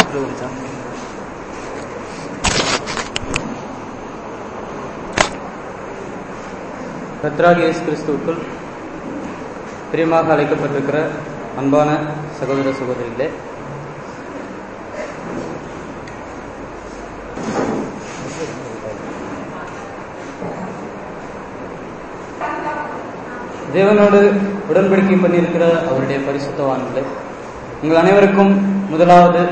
கத்ராகி இயேசு கிறிஸ்துவுக்குள் பிரியமாக அழைக்கப்பட்டிருக்கிற அன்பான சகோதர சகோதரிகளே தேவனோடு உடன்படிக்கை பண்ணியிருக்கிற அவருடைய பரிசுத்தவான்களே உங்கள் அனைவருக்கும் முதலாவது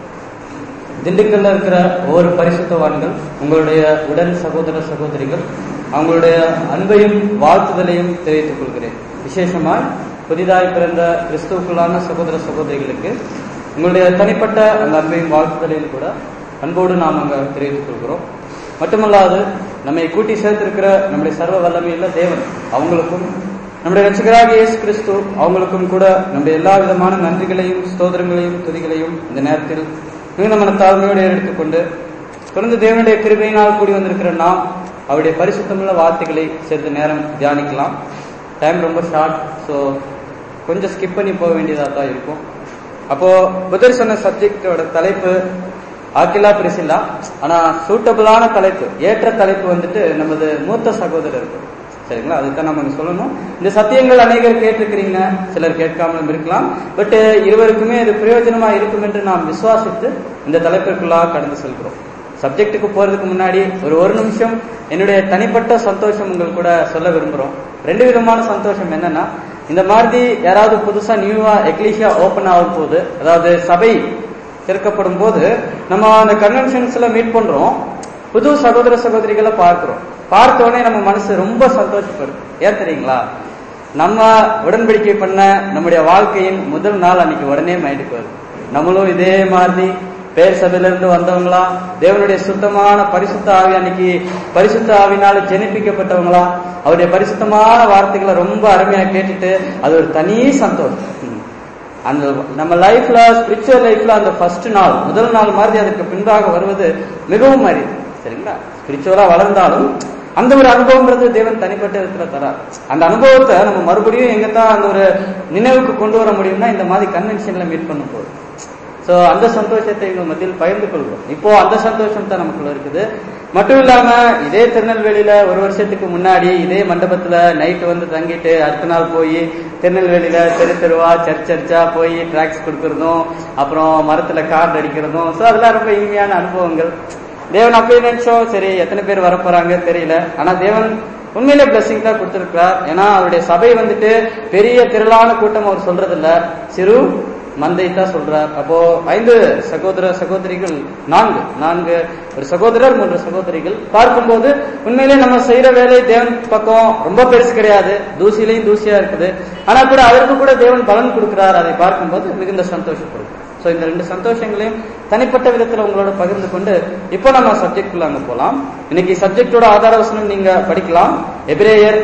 திண்டுக்கல்ல இருக்கிற ஒவ்வொரு பரிசுத்தவான்கள் உங்களுடைய உடன் சகோதர சகோதரிகள் அவங்களுடைய அன்பையும் வாழ்த்துதலையும் தெரிவித்துக் கொள்கிறேன் விசேஷமாய் புதிதாய் பிறந்த கிறிஸ்துவுக்குள்ளான சகோதர சகோதரிகளுக்கு உங்களுடைய தனிப்பட்ட அந்த அன்பையும் வாழ்த்துதலையும் கூட அன்போடு நாம் அங்க தெரிவித்துக் கொள்கிறோம் மட்டுமல்லாது நம்மை கூட்டி சேர்த்திருக்கிற நம்முடைய சர்வ வல்லமையுள்ள தேவன் அவங்களுக்கும் நம்முடைய ரட்சகராக இயேசு கிறிஸ்து அவங்களுக்கும் கூட நம்முடைய எல்லா விதமான நன்றிகளையும் ஸ்தோத்திரங்களையும் துதிகளையும் இந்த நேரத்தில் மிகுந்த மன தாழ்மையோடு எடுத்துக்கொண்டு தொடர்ந்து தேவனுடைய கிருபையினால் கூடி வந்திருக்கிற நாம் அவருடைய பரிசுத்தமுள்ள வார்த்தைகளை சிறிது நேரம் தியானிக்கலாம் டைம் ரொம்ப ஷார்ட் ஸோ கொஞ்சம் ஸ்கிப் பண்ணி போக வேண்டியதாக தான் இருக்கும் அப்போ புதர் சொன்ன சப்ஜெக்டோட தலைப்பு ஆக்கிலா பிரிசில்லா ஆனா சூட்டபிளான தலைப்பு ஏற்ற தலைப்பு வந்துட்டு நமது மூத்த சகோதரருக்கு சரிங்களா அதுதான் நம்ம சொல்லணும் இந்த சத்தியங்கள் அநேகர் கேட்டிருக்கிறீங்க சிலர் கேட்காமலும் இருக்கலாம் பட் இருவருக்குமே இது பிரயோஜனமா இருக்கும் என்று நாம் விசுவாசித்து இந்த தலைப்பிற்குள்ளாக கடந்து செல்கிறோம் சப்ஜெக்டுக்கு போறதுக்கு முன்னாடி ஒரு ஒரு நிமிஷம் என்னுடைய தனிப்பட்ட சந்தோஷம் உங்கள் கூட சொல்ல விரும்புறோம் ரெண்டு விதமான சந்தோஷம் என்னன்னா இந்த மாதிரி யாராவது புதுசா நியூவா எக்லீஷியா ஓபன் ஆகும் போது அதாவது சபை திறக்கப்படும் போது நம்ம அந்த கன்வென்ஷன்ஸ்ல மீட் பண்றோம் புது சகோதர சகோதரிகளை பார்க்கிறோம் பார்த்த உடனே நம்ம மனசு ரொம்ப சந்தோஷப்படும் ஏன் தெரியுங்களா நம்ம உடன்படிக்கை பண்ண நம்முடைய வாழ்க்கையின் முதல் நாள் அன்னைக்கு உடனே மைண்டுக்கு வருது நம்மளும் இதே மாதிரி பேர் சபையில இருந்து வந்தவங்களா தேவனுடைய சுத்தமான பரிசுத்த ஆவி அன்னைக்கு பரிசுத்த ஆவினால ஜெனிப்பிக்கப்பட்டவங்களா அவருடைய பரிசுத்தமான வார்த்தைகளை ரொம்ப அருமையா கேட்டுட்டு அது ஒரு தனி சந்தோஷம் அந்த நம்ம லைஃப்ல ஸ்பிரிச்சுவல் லைஃப்ல அந்த ஃபர்ஸ்ட் நாள் முதல் நாள் மாதிரி அதுக்கு பின்பாக வருவது மிகவும் அரிது சரிங்களா ஸ்பிரிச்சுவலா வளர்ந்தாலும் அந்த ஒரு அனுபவம்ன்றது தேவன் தனிப்பட்ட விதத்துல தரார் அந்த அனுபவத்தை நம்ம மறுபடியும் எங்கத்தான் அந்த ஒரு நினைவுக்கு கொண்டு வர முடியும்னா இந்த மாதிரி கன்வென்ஷன்ல மீட் பண்ணும் போது சோ அந்த சந்தோஷத்தை இவங்க மத்தியில் பகிர்ந்து கொள்வோம் இப்போ அந்த சந்தோஷம் தான் நமக்குள்ள இருக்குது மட்டும் இல்லாம இதே திருநெல்வேலியில ஒரு வருஷத்துக்கு முன்னாடி இதே மண்டபத்துல நைட்டு வந்து தங்கிட்டு அடுத்த நாள் போய் திருநெல்வேலியில தெரு தெருவா சர்ச் சர்ச்சா போய் டிராக்ஸ் கொடுக்கறதும் அப்புறம் மரத்துல கார்டு அடிக்கிறதும் சோ அதெல்லாம் ரொம்ப இனிமையான அனுபவங்கள் தேவன் அப்பயே நினைச்சோம் சரி எத்தனை பேர் வரப்போறாங்க தெரியல ஆனா தேவன் உண்மையிலே பிளஸிங் தான் கொடுத்திருக்கிறார் ஏன்னா அவருடைய சபை வந்துட்டு பெரிய திரளான கூட்டம் அவர் சொல்றது இல்ல சிறு மந்தை தான் சொல்றார் அப்போ ஐந்து சகோதர சகோதரிகள் நான்கு நான்கு ஒரு சகோதரர் மூன்று சகோதரிகள் பார்க்கும்போது உண்மையிலே நம்ம செய்யற வேலை தேவன் பக்கம் ரொம்ப பெருசு கிடையாது தூசிலையும் தூசியா இருக்குது ஆனா கூட அதற்கு கூட தேவன் பலன் கொடுக்கிறார் அதை பார்க்கும்போது மிகுந்த சந்தோஷப்படும் ஸோ இந்த ரெண்டு சந்தோஷங்களையும் தனிப்பட்ட விதத்தில் உங்களோட பகிர்ந்து கொண்டு இப்போ நம்ம சப்ஜெக்ட் அங்க போலாம் இன்னைக்கு சப்ஜெக்டோட ஆதார வசனம் நீங்க படிக்கலாம் எபிரேயர்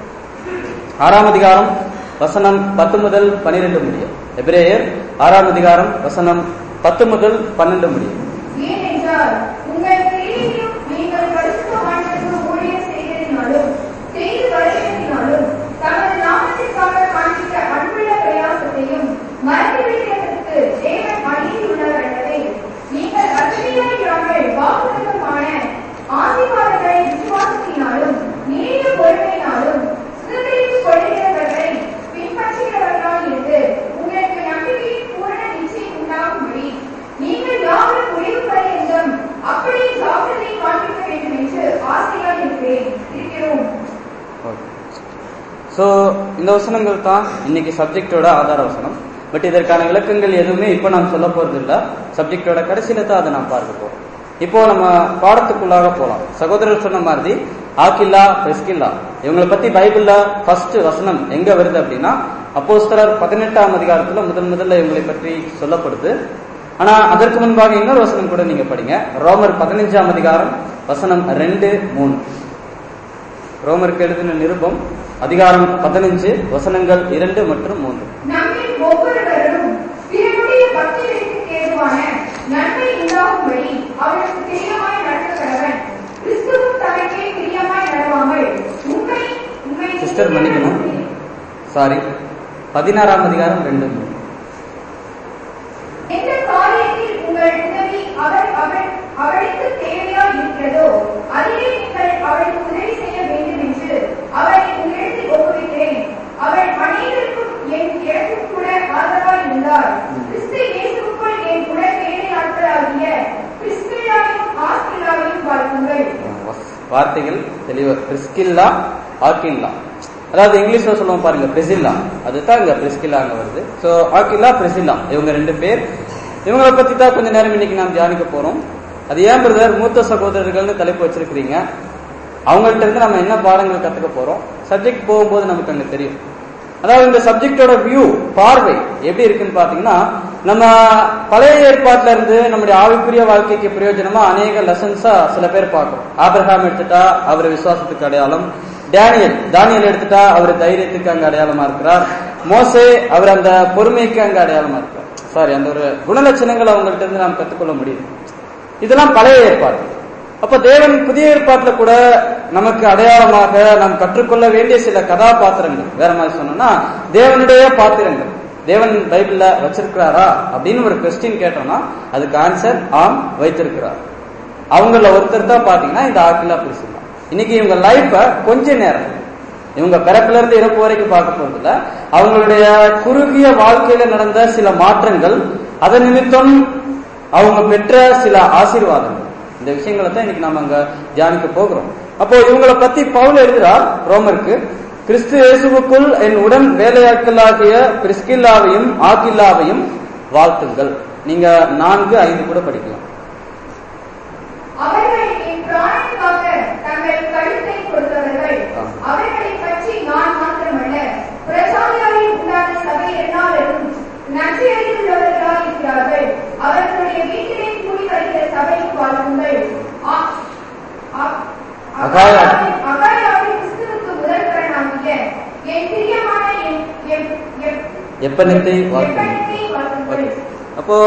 ஆறாம் அதிகாரம் வசனம் பத்து முதல் பனிரெண்டு முடியும் எபிரேயர் ஆறாம் அதிகாரம் வசனம் பத்து முதல் பன்னெண்டு முடியும் ஏனென்றால் உங்கள் கிரியையும் நீங்கள் பரிசுத்தவான்களுக்கு ஊழியம் செய்ததினாலும் செய்து வருகிறதினாலும் தமது நாமத்திற்காக காண்பித்த அன்புள்ள பிரயாசத்தையும் மறந்துவிடுகிறதற்கு தேவன் அநீதியுள்ளவர் அல்லவே நீங்கள் அசதியாயிராமல் வாக்குத்தமான ஆசீர்வாதங்களை விசுவாசத்தினாலும் நீடிய பொறுமையினாலும் சுதந்திரித்துக் கொள்கிறவர்களை பின்பற்றுகிறவர்களாய் இருந்து உங்களுக்கு நம்பிக்கையின் பூரண நிச்சயம் உண்டாகும்படி நீங்கள் யாவரும் முடிவு பரியந்தம் அப்படியே ஜாக்கிரதை காண்பிக்க வேண்டும் என்று ஆசையால் இருக்கிறேன் இருக்கிறோம் ஸோ இந்த வசனங்கள் தான் இன்னைக்கு சப்ஜெக்டோட ஆதார வசனம் பட் இதற்கான விளக்கங்கள் எதுவுமே இப்போ நாம் சொல்ல போறது இல்ல சப்ஜெக்டோட கடைசியில தான் அதை நாம் பார்க்க போறோம் இப்போ நம்ம பாடத்துக்குள்ளாக போலாம் சகோதரர் சொன்ன மாதிரி ஆக்கில்லா பெஸ்கில்லா இவங்களை பத்தி பைபிள்ல ஃபர்ஸ்ட் வசனம் எங்க வருது அப்படின்னா அப்போஸ்தலர் பதினெட்டாம் அதிகாரத்துல முதல் முதல்ல இவங்களை பற்றி சொல்லப்படுது ஆனா அதற்கு முன்பாக இன்னொரு வசனம் கூட நீங்க படிங்க ரோமர் பதினஞ்சாம் அதிகாரம் வசனம் ரெண்டு மூணு ரோமருக்கு எழுதின நிருபம் அதிகாரம் பதினஞ்சு வசனங்கள் இரண்டு மற்றும் மூன்று நம்மில் ஒவ்வொருவரும் பிறருடைய பக்திகளுக்கு ஏதுவான நன்மை உண்டாகும்படி அவருக்கு பிரியமாய் நடக்க கடவன் கிறிஸ்துவும் தனக்கே பிரியமாய் நடவாமல் உண்மை உண்மை சிஸ்டர் மன்னிக்கணும் சாரி பதினாறாம் அதிகாரம் ரெண்டு மூணு எந்த காரியத்தில் உங்கள் அவளுக்கு தேவையா இருக்கிறதோ அதிலே நீங்கள் அவளுக்கு உதவி செய்ய வேண்டும் என்று அவளை உங்களிடத்தில் ஒப்புவிக்கிறேன் அவள் அனைவருக்கும் என் இடத்தில் கூட ஆதரவாய் இருந்தாள் கிறிஸ்து இயேசுக்குள் என் கூட வேலை ஆட்களாகிய கிறிஸ்துவையும் ஆஸ்திரேலியாவையும் வாழ்த்துங்கள் வார்த்தைகள் தெளிவா பிரிஸ்கில்லா ஆக்கில்லா அதாவது இங்கிலீஷ்ல சொல்லுவோம் பாருங்க பிரிசில்லா அதுதான் இங்க பிரிஸ்கில்லாங்க வருது சோ ஆக்கில்லா பிரிசில்லா இவங்க ரெண்டு பேர் இவங்களை பத்தி தான் கொஞ்ச நேரம் இன்னைக்கு நாம் தியானிக்க போறோம் அது ஏன் பிரதர் மூத்த சகோதரர்கள்னு தலைப்பு வச்சிருக்கிறீங்க அவங்கள்ட்ட இருந்து நம்ம என்ன பாடங்கள் கத்துக்க போறோம் சப்ஜெக்ட் போகும்போது நமக்கு அங்க தெரியும் அதாவது இந்த சப்ஜெக்டோட வியூ பார்வை எப்படி இருக்குன்னு பாத்தீங்கன்னா நம்ம பழைய ஏற்பாட்டுல இருந்து நம்முடைய ஆவிக்குரிய வாழ்க்கைக்கு பிரயோஜனமா அநேக லெசன்ஸா சில பேர் பார்க்கிறோம் ஆபிரகாம் எடுத்துட்டா அவர் விசுவாசத்துக்கு அடையாளம் டேனியல் தானியல் எடுத்துட்டா அவர் தைரியத்துக்கு அங்க அடையாளமா இருக்கிறார் மோசே அவர் அந்த பொறுமைக்கு அங்க அடையாளமா இருக்கிறார் சாரி அந்த ஒரு குணலட்சணங்கள் அவங்கள்ட்ட இருந்து நாம் கத்துக்கொள்ள முடியுது இதெல்லாம் பழைய ஏற்பாடு அப்ப தேவன் புதிய ஏற்பாட்டுல கூட நமக்கு அடையாளமாக நாம் கற்றுக்கொள்ள வேண்டிய சில கதாபாத்திரங்கள் வேற மாதிரி சொன்னோம்னா தேவனுடைய பாத்திரங்கள் தேவன் பைபிள்ல வச்சிருக்கிறாரா அப்படின்னு ஒரு கொஸ்டின் கேட்டோம்னா அதுக்கு ஆன்சர் ஆம் வைத்திருக்கிறார் அவங்கள ஒருத்தர் தான் பாத்தீங்கன்னா இந்த ஆக்கிலா பிரிசிலா இன்னைக்கு இவங்க லைஃப கொஞ்ச நேரம் இவங்க பிறப்புல இருந்து இறப்பு வரைக்கும் பார்க்க போறதில்ல அவங்களுடைய குறுகிய வாழ்க்கையில நடந்த சில மாற்றங்கள் அதன் நிமித்தம் அவங்க பெற்ற சில ஆசீர்வாதங்கள் இந்த விஷயங்களை தான் இன்னைக்கு நாம அங்க தியானிக்க போகிறோம் அப்போ இவங்களை பத்தி பவுல் எழுதுறார் ரோமருக்கு கிறிஸ்து இயேசுவுக்குள் என் உடன் வேலையாட்களாகிய பிரிஸ்கில்லாவையும் ஆக்கில்லாவையும் வாழ்த்துங்கள் நீங்க நான்கு ஐந்து கூட படிக்கலாம் அவர்கள் என் பிராணனுக்காக தங்கள் கழுத்தை கொடுத்தவர்கள் ஆ. அவர்களை பற்றி நான் மாத்திரமல்ல பிரசாதியாவில் உண்டான சபை எல்லாரும் நன்றியறிந்துள்ளவர்களாய் இருக்கிறார்கள் அவர்களுடைய வீட்டிலே கூடி வருகிற சபைக்கு வாழ்த்துங்கள் ஆ- ஆ- அகாயா. அகாயாவின் அகாயாவின் கிறிஸ்துவுக்கு முதல்வரனாகிய என் பிரியமான என் என் என் எப்பனத்தை வாழ்த்துங்கள் எப்பனத்தை வாழ்த்துங்கள் அப்போ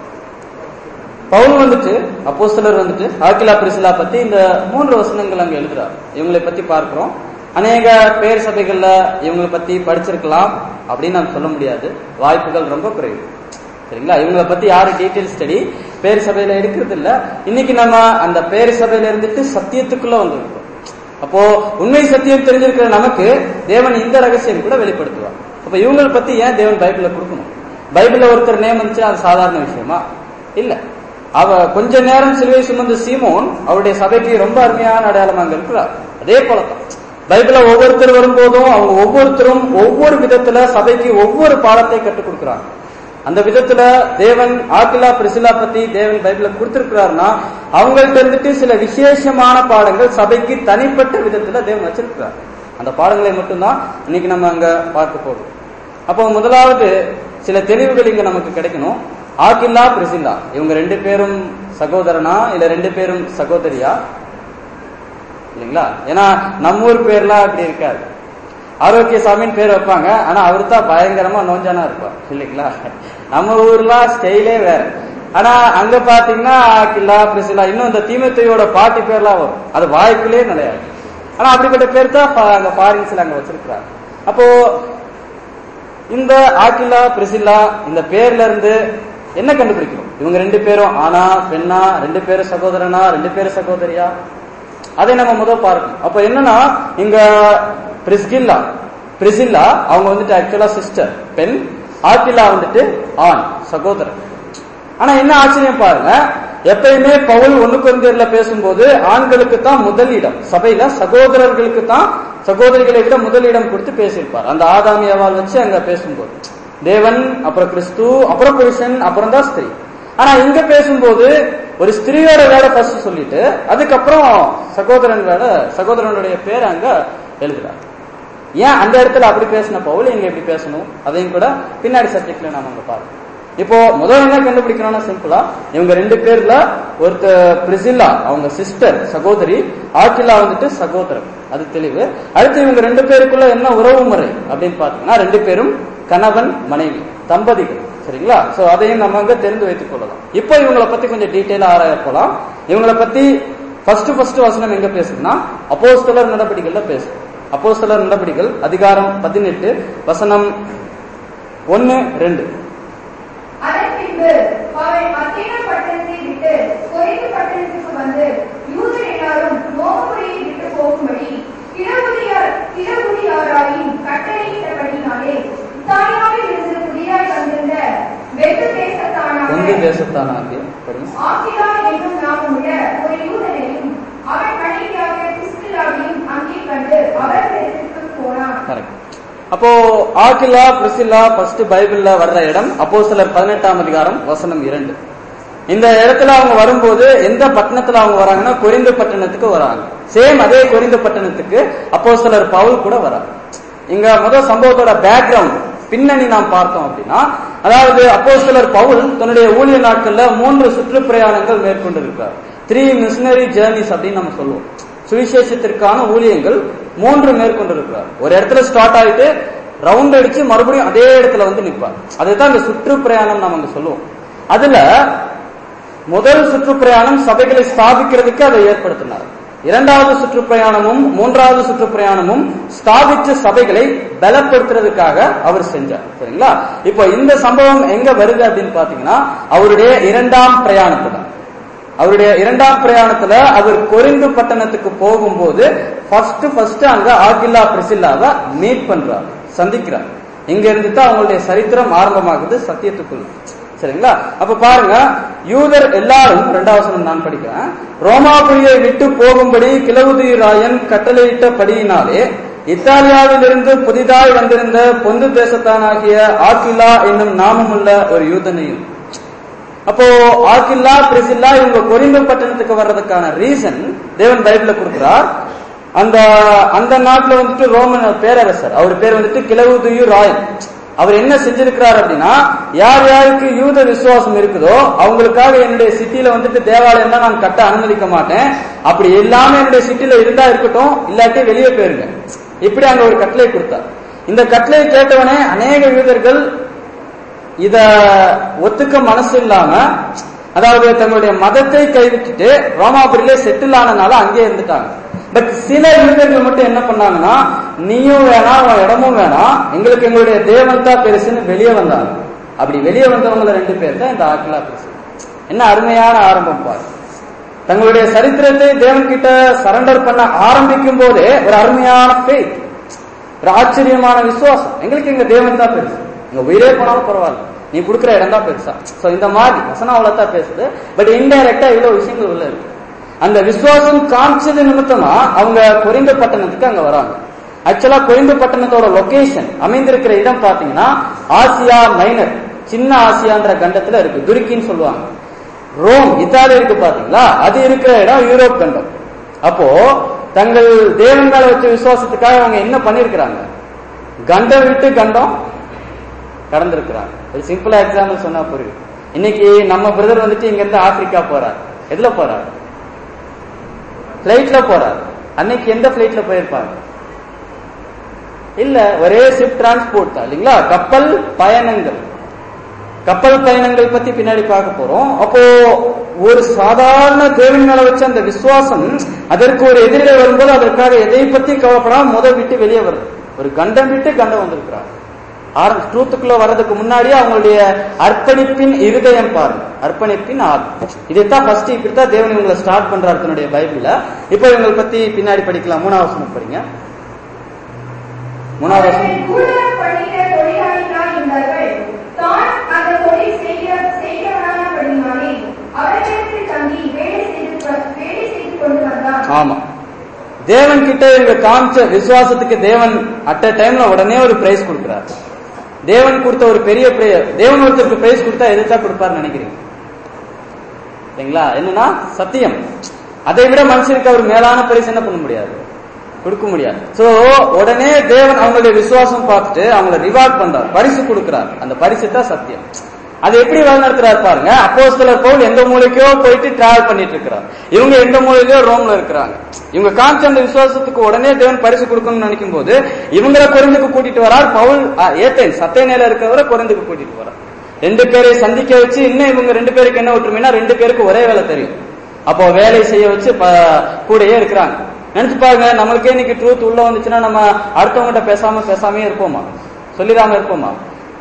பவுல் வந்துட்டு அப்போஸ்தலர் வந்துட்டு ஆக்கிலா பிரிசிலா பத்தி இந்த மூன்று வசனங்கள் அங்க எழுதுறார் இவங்களை பத்தி பார்க்கிறோம் அநேக பேர் சபைகள்ல இவங்களை பத்தி படிச்சிருக்கலாம் அப்படின்னு நாம் சொல்ல முடியாது வாய்ப்புகள் ரொம்ப குறைவு சரிங்களா இவங்களை பத்தி யாரும் டீடைல் ஸ்டடி பேர் சபையில எடுக்கிறது இல்ல இன்னைக்கு நம்ம அந்த பேர் சபையில இருந்துட்டு சத்தியத்துக்குள்ள வந்திருக்கிறோம் அப்போ உண்மை சத்தியம் தெரிஞ்சிருக்கிற நமக்கு தேவன் இந்த ரகசியம் கூட வெளிப்படுத்துவார் அப்ப இவங்களை பத்தி ஏன் தேவன் பைபிள்ல கொடுக்கணும் பைபிள்ல ஒருத்தர் நேம் வந்துச்சு அது சாதாரண விஷயமா இல்ல அவ கொஞ்ச நேரம் சிலுவை சுமந்த சீமோன் அவருடைய சபைக்கு ரொம்ப அருமையான அடையாளமா அங்க இருக்கிறார் அதே போலதான் பைபிள்ல ஒவ்வொருத்தர் வரும்போதும் அவங்க ஒவ்வொருத்தரும் ஒவ்வொரு விதத்துல சபைக்கு ஒவ்வொரு பாடத்தை கற்றுக் கொடுக்குறாங்க அந்த விதத்துல தேவன் ஆக்கிலா பிரிசிலா பத்தி தேவன் பைபிள்ல கொடுத்திருக்கிறாருன்னா அவங்கள்ட்ட இருந்துட்டு சில விசேஷமான பாடங்கள் சபைக்கு தனிப்பட்ட விதத்துல தேவன் வச்சிருக்கிறார் அந்த பாடங்களை மட்டும்தான் இன்னைக்கு நம்ம அங்க பார்க்க போறோம் அப்போ முதலாவது சில தெளிவுகள் இங்க நமக்கு கிடைக்கணும் ஆக்கில்லா பிரிசில்லா இவங்க ரெண்டு பேரும் சகோதரனா இல்ல ரெண்டு பேரும் சகோதரியா இல்லைங்களா ஏன்னா நம்ம ஊர் பேர்லாம் அப்படி இருக்காது ஆரோக்கிய சாமின்னு பேர் வைப்பாங்க ஆனா அவரு தான் பயங்கரமா நோஞ்சானா இருப்பார் இல்லைங்களா நம்ம ஊர்லாம் ஸ்டைலே வேற ஆனா அங்க பாத்தீங்கன்னா கில்லா பிரிசிலா இன்னும் இந்த தீமத்தையோட பாட்டி பேர்லாம் வரும் அது வாய்ப்பிலே கிடையாது ஆனா அப்படிப்பட்ட பேர் தான் பா- அங்க ஃபாரின்ஸ்ல அங்க வச்சிருக்கிறாங்க அப்போ இந்த ஆக்கிலா பிரிசில்லா இந்த பேர்ல இருந்து என்ன கண்டுபிடிக்கணும் இவங்க ரெண்டு பேரும் ஆனா பெண்ணா ரெண்டு பேரும் சகோதரனா ரெண்டு பேரும் சகோதரியா அதை நம்ம முதல் பார்க்கணும் அப்ப என்னன்னா இங்க பிரிஸ்கில்லா பிரிசில்லா அவங்க வந்துட்டு ஆக்சுவலா சிஸ்டர் பெண் ஆக்கிலா வந்துட்டு ஆண் சகோதரன் ஆனா என்ன ஆச்சரியம் பாருங்க எப்பயுமே பவுல் ஒண்ணுக்கு ஒன்றியர்ல பேசும்போது ஆண்களுக்கு தான் முதலிடம் சபையில சகோதரர்களுக்கு தான் சகோதரிகளை விட முதலிடம் கொடுத்து பேசியிருப்பார் அந்த ஆதாமியவால் வச்சு அங்க பேசும்போது தேவன் அப்புறம் கிறிஸ்து அப்புறம் புருஷன் அப்புறம் தான் ஸ்திரீ ஆனா இங்க பேசும்போது ஒரு ஸ்திரீயோட வேலை ஃபர்ஸ்ட் சொல்லிட்டு அதுக்கப்புறம் சகோதரன் வேலை சகோதரனுடைய பேரை அங்க எழுதுறார் ஏன் அந்த இடத்துல அப்படி பேசின பவுல் இங்க எப்படி பேசணும் அதையும் கூட பின்னாடி சப்ஜெக்ட்ல நாம அங்க பார்ப்போம் இப்போ முதல்ல என்ன கண்டுபிடிக்கணும்னா சிம்பிளா இவங்க ரெண்டு பேர்ல ஒருத்தர் பிரிசில்லா அவங்க சிஸ்டர் சகோதரி ஆக்கிலா வந்துட்டு சகோதரன் அது தெளிவு அடுத்து இவங்க ரெண்டு பேருக்குள்ள என்ன உறவு முறை அப்படின்னு பாத்தீங்கன்னா ரெண்டு பேரும் கணவன் மனைவி தம்பதிகள் சரிங்களா சோ அதையும் நம்ம அங்க தெரிந்து வைத்துக் கொள்ளலாம் இப்போ இவங்களை பத்தி கொஞ்சம் டீட்டெயிலா ஆராய போலாம் இவங்களை பத்தி ஃபர்ஸ்ட் ஃபர்ஸ்ட் வசனம் எங்க பேசுதுன்னா அப்போஸ்தலர் நடவடிக்கைகள்ல பேசுது அப்போஸ்தலர் நடவடிக்கைகள் அதிகாரம் பதினெட்டு வசனம் ஒன்னு ரெண்டு அதன் பின்பு அவன் அத்தேனா பட்டணத்தை விட்டு கொரிந்து பட்டணத்துக்கு வந்து யூதர் எல்லாரும் நோமுறையை விட்டு போகும்படி கிழவுதியார் கிழவுதியாராயின் கட்டளையிட்டபடினாலே இத்தாலியாவில் இருந்து புதிதாய் வந்திருந்த வெகு கொங்கு தேசத்தானாக தேசத்தானாகிய படிங்க. ஆசிலா என்னும் நாமமுள்ள ஒரு யூதனையும் அவன் மனைவியாக பிஸ்கில்லாவையும் அங்கே கண்டு அவர் தேசத்துக்கு போனான் கரெக்ட் அப்போ ஆக்கிலா பிரிசில்லா ஃபர்ஸ்ட் பைபிள்ல வர்ற இடம் அப்போ சிலர் பதினெட்டாம் அதிகாரம் வசனம் இரண்டு இந்த இடத்துல அவங்க வரும்போது எந்த பட்டணத்துல அவங்க வராங்கன்னா கொரிந்து பட்டணத்துக்கு வராங்க சேம் அதே கொரிந்து பட்டணத்துக்கு அப்போ சிலர் பவுல் கூட வராங்க இங்க முதல் சம்பவத்தோட பேக்ரவுண்ட் பின்னணி நாம் பார்த்தோம் அப்படின்னா அதாவது அப்போ சிலர் பவுல் தன்னுடைய ஊழிய நாட்கள்ல மூன்று சுற்றுப்பிரயாணங்கள் மேற்கொண்டிருக்கிறார் த்ரீ மிஷினரி ஜேர்னிஸ் அப்படின்னு நம்ம சொல்லுவோம் சுவிசேஷத்திற்கான ஊழியங்கள் மூன்று மேற்கொண்டிருக்கிறார் ஒரு இடத்துல ஸ்டார்ட் ஆயிட்டு ரவுண்ட் அடிச்சு மறுபடியும் அதே இடத்துல வந்து நிற்பார் அதுதான் இந்த சுற்றுப்பிரயாணம் நம்ம அங்க சொல்லுவோம் அதுல முதல் சுற்றுப்பிரயாணம் சபைகளை ஸ்தாபிக்கிறதுக்கு அதை ஏற்படுத்தினார் இரண்டாவது சுற்றுப்பிரயாணமும் மூன்றாவது சுற்றுப்பிரயாணமும் ஸ்தாபிச்ச சபைகளை பலப்படுத்துறதுக்காக அவர் செஞ்சார் சரிங்களா இப்போ இந்த சம்பவம் எங்க வருது அப்படின்னு பாத்தீங்கன்னா அவருடைய இரண்டாம் பிரயாணத்துல அவருடைய இரண்டாம் பிரயாணத்துல அவர் கொரிந்து பட்டணத்துக்கு போகும்போது ஃபர்ஸ்ட் ஃபர்ஸ்ட் அங்க ஆகில்லா பிரிசில்லாவை மீட் பண்றார் சந்திக்கிறார் இங்க இருந்து தான் அவங்களுடைய சரித்திரம் ஆரம்பமாகுது சத்தியத்துக்குள் சரிங்களா அப்ப பாருங்க யூதர் எல்லாரும் ரெண்டாவது வசனம் நான் படிக்கிறேன் ரோமாபுரியை விட்டு போகும்படி கிளவுதிராயன் கட்டளையிட்டபடியினாலே இத்தாலியாவிலிருந்து புதிதாய் வந்திருந்த பொந்து தேசத்தானாகிய ஆக்கிலா என்னும் நாமமுள்ள ஒரு யூதனையும் அப்போ ஆக்கில்லா பிரிசில்லா இவங்க கொரிந்து பட்டணத்துக்கு வர்றதுக்கான ரீசன் தேவன் பைபிள்ல கொடுக்கிறார் அந்த அந்த நாட்டுல வந்துட்டு ரோமன் பேரரசர் அவர் பேர் வந்துட்டு கிளவுதுயு ராயன் அவர் என்ன செஞ்சிருக்கிறார் அப்படின்னா யார் யாருக்கு யூத விசுவாசம் இருக்குதோ அவங்களுக்காக என்னுடைய சிட்டில வந்துட்டு தேவாலயம் தான் நான் கட்ட அனுமதிக்க மாட்டேன் அப்படி எல்லாமே என்னுடைய சிட்டில இருந்தா இருக்கட்டும் இல்லாட்டி வெளியே போயிருங்க இப்படி அங்க ஒரு கட்டளை கொடுத்தார் இந்த கட்டளை கேட்டவனே அநேக யூதர்கள் இத ஒத்துக்க மனசு இல்லாம அதாவது தங்களுடைய மதத்தை கைவிட்டுட்டு ரோமாபுரியிலே செட்டில் ஆனனால அங்கே இருந்துட்டாங்க பட் சில யூதர்கள் மட்டும் என்ன பண்ணாங்கன்னா நீயும் வேணாம் உன் இடமும் வேணாம் எங்களுக்கு எங்களுடைய தேவன் தான் பெருசுன்னு வெளியே வந்தாங்க அப்படி வெளியே வந்தவங்கள ரெண்டு பேர் தான் இந்த ஆக்கிலா பெருசு என்ன அருமையான ஆரம்பம் பாரு தங்களுடைய சரித்திரத்தை தேவன் கிட்ட சரண்டர் பண்ண ஆரம்பிக்கும் போதே ஒரு அருமையான ஃபெய்த் ஒரு ஆச்சரியமான விசுவாசம் எங்களுக்கு எங்க தேவன் தான் பெருசு இங்க உயிரே போனாலும் பரவாயில்ல நீ கொடுக்குற இடம் தான் பெருசா சோ இந்த மாதிரி வசனம் அவ்வளவுதான் பேசுது பட் இன்டைரக்டா இவ்வளவு விஷயங்கள் உள்ள இருக்கு அந்த விசுவாசம் காமிச்சது நிமித்தமா அவங்க கொரிந்த பட்டணத்துக்கு அங்க வராங்க ஆக்சுவலா கொரிந்த பட்டணத்தோட லொகேஷன் அமைந்திருக்கிற இடம் பாத்தீங்கன்னா ஆசியா மைனர் சின்ன ஆசியான்ற கண்டத்துல இருக்கு துருக்கின்னு சொல்லுவாங்க ரோம் இத்தாலி இருக்கு பாத்தீங்களா அது இருக்கிற இடம் யூரோப் கண்டம் அப்போ தங்கள் தேவன் மேல வச்ச விசுவாசத்துக்காக அவங்க என்ன பண்ணிருக்கிறாங்க கண்டம் விட்டு கண்டம் கடந்திருக்கிறாங்க ஒரு சிம்பிளா எக்ஸாம்பிள் சொன்னா புரியும் இன்னைக்கு நம்ம பிரதர் வந்துட்டு இங்க இருந்து ஆப்பிரிக்கா போறார் எதுல போறார் பிளைட்ல போறார் அன்னைக்கு எந்த பிளைட்ல போயிருப்பாங்க இல்ல ஒரே ஷிப் டிரான்ஸ்போர்ட் தான் இல்லைங்களா கப்பல் பயணங்கள் கப்பல் பயணங்கள் பத்தி பின்னாடி பார்க்க போறோம் அப்போ ஒரு சாதாரண தேவன் மேல வச்ச அந்த விசுவாசம் அதற்கு ஒரு எதிரிலே வரும்போது அதற்காக எதை பத்தி கவலைப்படாம முத விட்டு வெளியே வருது ஒரு கண்டம் விட்டு கண்டம் வந்திருக்கிறார் ஆரம்ப ட்ரூத்துக்குள்ள வர்றதுக்கு முன்னாடியே அவங்களுடைய அர்ப்பணிப்பின் இருதயம் பாருங்க அர்ப்பணிப்பின் ஆத்மா இதைத்தான் ஃபர்ஸ்ட் இப்படித்தான் தேவன் இவங்களை ஸ்டார்ட் பண்றாரு தன்னுடைய பைபிள்ல இப்போ இவங்களை பத்தி பின்னாடி படிக்கலாம் மூணாவது வசனம் படிங்க மூணாவது வசனம் அவர்கள் கூடுதல் பண்ணுகிற தொழிலாளிகளாய் இருந்தார்கள். தான் அந்த தொழில் செய்கிற- செய்கிறவனானபடியினாலே அவர்களிடத்தில் தங்கி வேலை செய்து வ- வேலை செய்து கொண்டு வந்தான். ஆமா தேவன் கிட்ட இவங்க காமிச்ச விசுவாசத்துக்கு தேவன் அட் டைம்ல உடனே ஒரு பிரைஸ் கொடுக்கிறார் தேவன் கொடுத்த ஒரு பெரிய பிரேயர் தேவன் ஒருத்தருக்கு பிரைஸ் கொடுத்தா எதுக்கா கொடுப்பாருன்னு நினைக்கிறீங்க சரிங்களா என்னன்னா சத்தியம் அதை விட மனுஷனுக்கு அவர் மேலான பரிசு என்ன பண்ண முடியாது கொடுக்க முடியாது சோ உடனே தேவன் அவங்களுடைய விசுவாசம் பார்த்துட்டு அவங்கள ரிவார்ட் பண்றார் பரிசு கொடுக்கிறார் அந்த பரிசு தான் சத்தியம் அது எப்படி வழிநடத்துறாரு பாருங்க அப்போஸ்தலர் பவுல் எந்த மூலைக்கோ போயிட்டு டிராவல் பண்ணிட்டு இருக்கிறார் இவங்க எந்த மூலையிலயோ ரோம்ல இருக்கிறாங்க இவங்க காமிச்ச அந்த விசுவாசத்துக்கு உடனே தேவன் பரிசு கொடுக்கணும்னு நினைக்கும் போது இவங்கள குறைந்துக்கு கூட்டிட்டு வரார் பவுல் ஏத்தேன் சத்தேனையில இருக்கிறவரை குறைந்துக்கு கூட்டிட்டு வரார் ரெண்டு பேரை சந்திக்க வச்சு இன்னும் இவங்க ரெண்டு பேருக்கு என்ன ஒற்றுமைனா ரெண்டு பேருக்கு ஒரே வேலை தெரியும் அப்போ வேலை செய்ய வச்சு ப- கூடயே இருக்கிறாங்க நினைச்சு பாருங்க நம்மளுக்கே இன்னைக்கு ட்ரூத் உள்ள வந்துச்சுன்னா நம்ம அடுத்தவங்ககிட்ட பேசாம பேசாமே இருப்போமா சொல்லிடாம இருப்போமா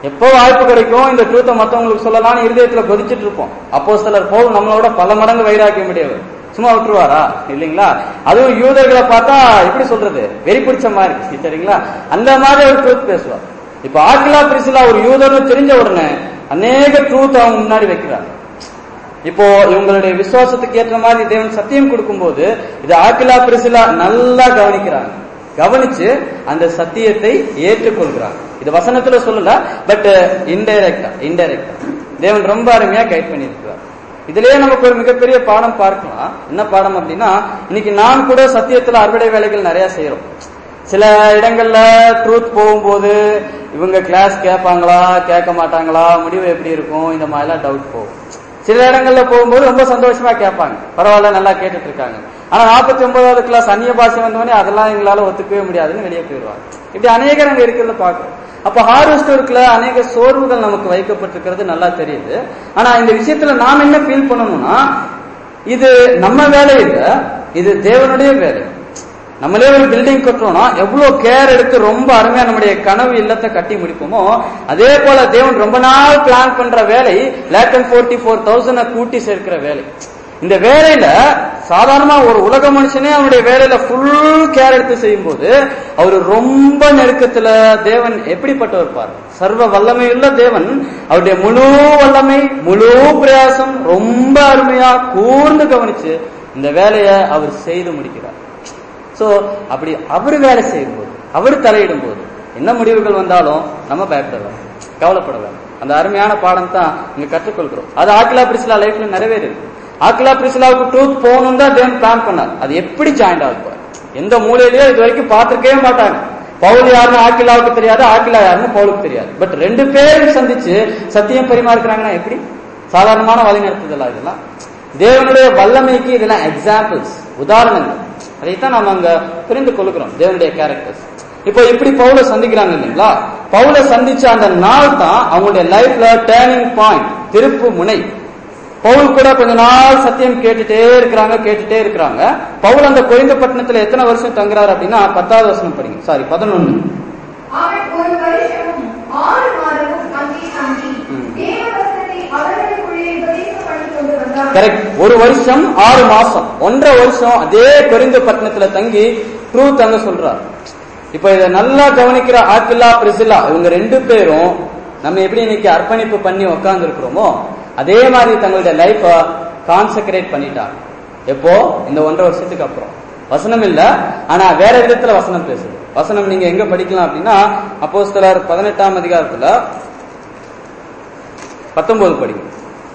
எப்போ வாய்ப்பு கிடைக்கும் இந்த ட்ரூத்தை மத்தவங்களுக்கு சொல்லலாம்னு இருதயத்துல கொதிச்சிட்டு இருப்போம் அப்போ சிலர் போல் நம்மளோட பல மடங்கு வைராக்கியம் முடியவர் சும்மா விட்டுருவாரா இல்லைங்களா அதுவும் யூதர்களை பார்த்தா எப்படி சொல்றது வெறி பிடிச்ச மாதிரி சரிங்களா அந்த மாதிரி ஒரு ட்ரூத் பேசுவார் இப்ப ஆக்கிலா பிரிசிலா ஒரு யூதர்னு தெரிஞ்ச உடனே அநேக ட்ரூத் அவங்க முன்னாடி வைக்கிறாங்க இப்போ இவங்களுடைய விசுவாசத்துக்கு ஏற்ற மாதிரி தேவன் சத்தியம் கொடுக்கும்போது இது ஆக்கிலா பிரிசிலா நல்லா கவனிக்கிறாங்க கவனிச்சு அந்த சத்தியத்தை ஏற்றுக்கொள்கிறாங்க இது வசனத்துல சொல்லல பட் இன்டைரக்டா இன்டைரக்டா தேவன் ரொம்ப அருமையா கைட் பண்ணியிருக்கிறார் இதுலயே நமக்கு ஒரு மிகப்பெரிய பாடம் பார்க்கலாம் என்ன பாடம் அப்படின்னா இன்னைக்கு நாம் கூட சத்தியத்துல அறுவடை வேலைகள் நிறைய செய்யறோம் சில இடங்கள்ல ட்ரூத் போகும்போது இவங்க கிளாஸ் கேட்பாங்களா கேட்க மாட்டாங்களா முடிவு எப்படி இருக்கும் இந்த மாதிரிலாம் டவுட் போகும் சில இடங்கள்ல போகும்போது ரொம்ப சந்தோஷமா கேட்பாங்க பரவாயில்ல நல்லா கேட்டுட்டு இருக்காங்க ஆனா நாற்பத்தி ஒன்பதாவது கிளாஸ் அந்நிய பாஷை வந்தவொடனே அதெல்லாம் எங்களால ஒத்துக்கவே முடியாதுன்னு வெளியே போயிடுவாங்க இப்படி அநேகர் அங்க இருக்கிறத பார்க்கிறோம் அப்ப ஹார்வெஸ்ட் ஒர்க்ல அநேக சோர்வுகள் நமக்கு வைக்கப்பட்டிருக்கிறது நல்லா தெரியுது ஆனா இந்த விஷயத்துல நாம் என்ன ஃபீல் பண்ணணும்னா இது நம்ம வேலை இல்ல இது தேவனுடைய வேலை நம்மளே ஒரு பில்டிங் கட்டுறோம்னா எவ்வளவு கேர் எடுத்து ரொம்ப அருமையா நம்முடைய கனவு இல்லத்தை கட்டி முடிப்போமோ அதே போல தேவன் ரொம்ப நாள் பிளான் பண்ற வேலை lakh and forty four thousand கூட்டி சேர்க்கிற வேலை இந்த வேலையில சாதாரணமா ஒரு உலக மனுஷனே அவனுடைய வேலையில ஃபுல் கேர் எடுத்து செய்யும் போது அவர் ரொம்ப நெருக்கத்துல தேவன் எப்படிப்பட்டவர் பாரு சர்வ வல்லமையுள்ள தேவன் அவருடைய முழு வல்லமை முழு பிரயாசம் ரொம்ப அருமையா கூர்ந்து கவனிச்சு இந்த வேலையை அவர் செய்து முடிக்கிறார் சோ அப்படி அவர் வேலை செய்யும் போது அவர் தலையிடும் போது என்ன முடிவுகள் வந்தாலும் நம்ம பயப்பட வேண்டாம் கவலைப்பட வேண்டாம் அந்த அருமையான பாடம் தான் இங்க கற்றுக்கொள்கிறோம் அது ஆக்கிலா பிரிசிலா லைஃப்ல நிறைவேறிருக்கு ஆக்கிலா பிரிசிலாவுக்கு ட்ரூத் போகணும் தான் தேவன் பிளான் பண்ணார் அது எப்படி ஜாயிண்ட் ஆகுது எந்த மூலையிலயோ இது வரைக்கும் பார்த்திருக்கவே மாட்டாங்க பவுல் யாருன்னு ஆக்கிலாவுக்கு தெரியாது ஆக்கிலா யாருன்னு பவுலுக்கு தெரியாது பட் ரெண்டு பேரும் சந்திச்சு சத்தியம் பரிமாறுக்கிறாங்கன்னா எப்படி சாதாரணமான வழி நடத்துதலா இதெல்லாம் தேவனுடைய வல்லமைக்கு இதெல்லாம் எக்ஸாம்பிள்ஸ் உதாரணங்கள் அதைத்தான் நம்ம அங்க புரிந்து கொள்கிறோம் தேவனுடைய கேரக்டர்ஸ் இப்போ இப்படி பவுல சந்திக்கிறாங்க இல்லைங்களா பவுல சந்திச்ச அந்த நாள் தான் அவங்களுடைய லைஃப்ல டேர்னிங் பாயிண்ட் திருப்பு முனை பவுல் கூட கொஞ்ச நாள் சத்தியம் கேட்டுட்டே இருக்கிறாங்க கேட்டுட்டே இருக்கிறாங்க பவுல் அந்த குறைந்த பட்டணத்துல எத்தனை வருஷம் தங்குறாரு அப்படின்னா பத்தாவது வருஷம் படிங்க சாரி பதினொன்னு அவன் ஒரு வருஷமும் ஆறு மாதமும் அங்கே தங்கி ம். தேவவசனத்தை அவர்களுக்குள்ளே உபதேசம் பண்ணி கொண்டு வந்தான் கரெக்ட் ஒரு வருஷம் ஆறு மாசம் ஒன்றரை வருஷம் அதே குறைந்த பட்டணத்துல தங்கி ட்ரூத் அங்க சொல்றார் இப்ப இத நல்லா கவனிக்கிற ஆக்கில்லா பிரிசிலா இவங்க ரெண்டு பேரும் நம்ம எப்படி இன்னைக்கு அர்ப்பணிப்பு பண்ணி உட்கார்ந்து இருக்கிறோமோ அதே மாதிரி தங்களுடைய லைஃப கான்செக்ரேட் பண்ணிட்டாங்க எப்போ இந்த ஒன்றரை வருஷத்துக்கு அப்புறம் வசனம் இல்ல ஆனா வேற விதத்துல வசனம் பேசுது வசனம் நீங்க எங்க படிக்கலாம் அப்படின்னா அப்போஸ்தலர் பதினெட்டாம் அதிகாரத்துல பத்தொன்பது படிங்க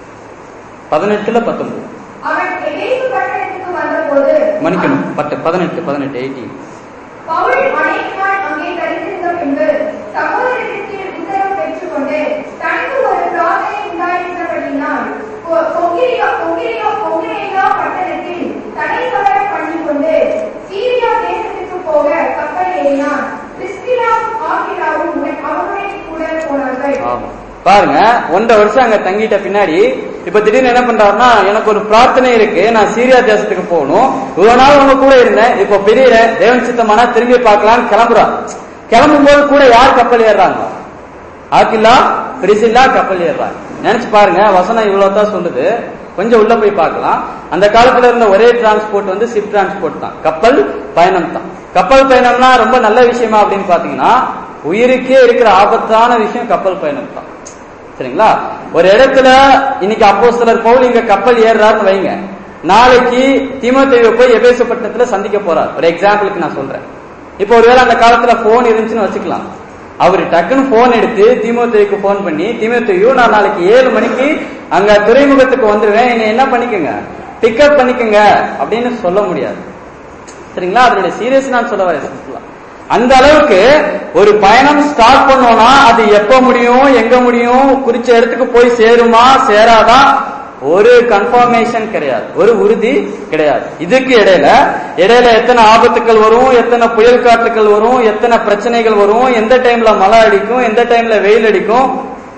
பதினெட்டுல பத்தொன்பது அவன் எபேசு பட்டணத்துக்கு வந்தபோது மன்னிக்கணும் பத்து பதினெட்டு பதினெட்டு எயிட்டீன் பவுல் அநேக நாள் அங்கே கழித்திருந்த பின்பு சகோதரத்தில் உத்தரவு பெற்றுக்கொண்டு தனக்கு ஒரு பிரார்த்தனை உண்டாயிருந்தபடியினால் கொ- கொங்கிரியா கொங்கிரியா கொங்கிரியா பட்டணத்தில் தடை தவற பண்ணிக்கொண்டு சீரியா தேசத்துக்கு போக கப்பல் ஏறினான் பிரிஸ்கிலாவும் ஆகிலாவும் உடன் அவருடைய கூட போனார்கள் ஆமா பாருங்க ஒன்றரை வருஷம் அங்க தங்கிட்ட பின்னாடி இப்ப திடீர்னு என்ன பண்றாருன்னா எனக்கு ஒரு பிரார்த்தனை இருக்கு நான் சீரியா தேசத்துக்கு போகணும் இவ்வளவு நாள் உங்க கூட இருந்தேன் இப்போ பெரிய தேவன் சித்தமானா திரும்பி பார்க்கலாம்னு கிளம்புறான் கிளம்பும் போது கூட யார் கப்பல் ஏறுறாங்க ஆக்கில்லா பிரிசில்லா கப்பல் ஏறுறாங்க நினைச்சு பாருங்க வசனம் இவ்வளவு தான் சொல்லுது கொஞ்சம் உள்ள போய் பார்க்கலாம் அந்த காலத்துல இருந்த ஒரே டிரான்ஸ்போர்ட் வந்து ஷிப் டிரான்ஸ்போர்ட் தான் கப்பல் பயணம் தான் கப்பல் பயணம்னா ரொம்ப நல்ல விஷயமா அப்படின்னு பாத்தீங்கன்னா உயிருக்கே இருக்கிற ஆபத்தான விஷயம் கப்பல் பயணம் தான் சரிங்களா ஒரு இடத்துல இன்னைக்கு அப்போ சிலர் பவுல் இங்க கப்பல் ஏறுறாருன்னு வைங்க நாளைக்கு தீமோத்தேயுவை போய் எபேசப்பட்டினத்துல சந்திக்க போறார் ஒரு எக்ஸாம்பிளுக்கு நான் சொல்றேன் இப்போ ஒருவேளை அந்த காலத்துல போன் இருந்துச்சுன்னு வச்சுக்கலாம் அவர் டக்குன்னு போன் எடுத்து தீமோத்தேயுக்கு போன் பண்ணி தீமோத்தேயு நான் நாளைக்கு ஏழு மணிக்கு அங்க துறைமுகத்துக்கு வந்துருவேன் என்னை என்ன பண்ணிக்கோங்க பிக்கப் பண்ணிக்கோங்க அப்படின்னு சொல்ல முடியாது சரிங்களா அதனுடைய சீரியஸ் நான் சொல்ல வரேன் simple ஆ. அந்த அளவுக்கு ஒரு பயணம் ஸ்டார்ட் பண்ணோம்னா அது எப்ப முடியும் எங்க முடியும் குறிச்ச இடத்துக்கு போய் சேருமா சேராதா ஒரு கன்ஃபர்மேஷன் கிடையாது ஒரு உறுதி கிடையாது இதுக்கு இடையில இடையில எத்தனை ஆபத்துக்கள் வரும் எத்தனை புயல் காற்றுகள் வரும் எத்தனை பிரச்சனைகள் வரும் எந்த டைம்ல மழை அடிக்கும் எந்த டைம்ல வெயில் அடிக்கும்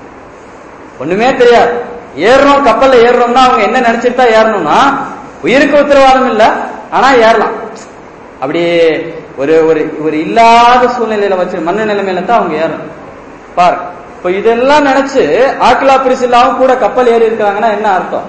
ஒண்ணுமே தெரியாது ஏறுறோம் கப்பல்ல ஏறுறோம்னா அவங்க என்ன நினைச்சிட்டு தான் ஏறணும்னா உயிருக்கு உத்தரவாதம் இல்ல ஆனா ஏறலாம் அப்படி ஒரு ஒரு ஒரு இல்லாத சூழ்நிலையில வச்சு மண்ணு நிலைமையில தான் அவங்க ஏறணும் பாரு இப்ப இதெல்லாம் நினைச்சு ஆக்கிலா பிரிசில்லாவும் கூட கப்பல் ஏறி இருக்காங்கன்னா என்ன அர்த்தம்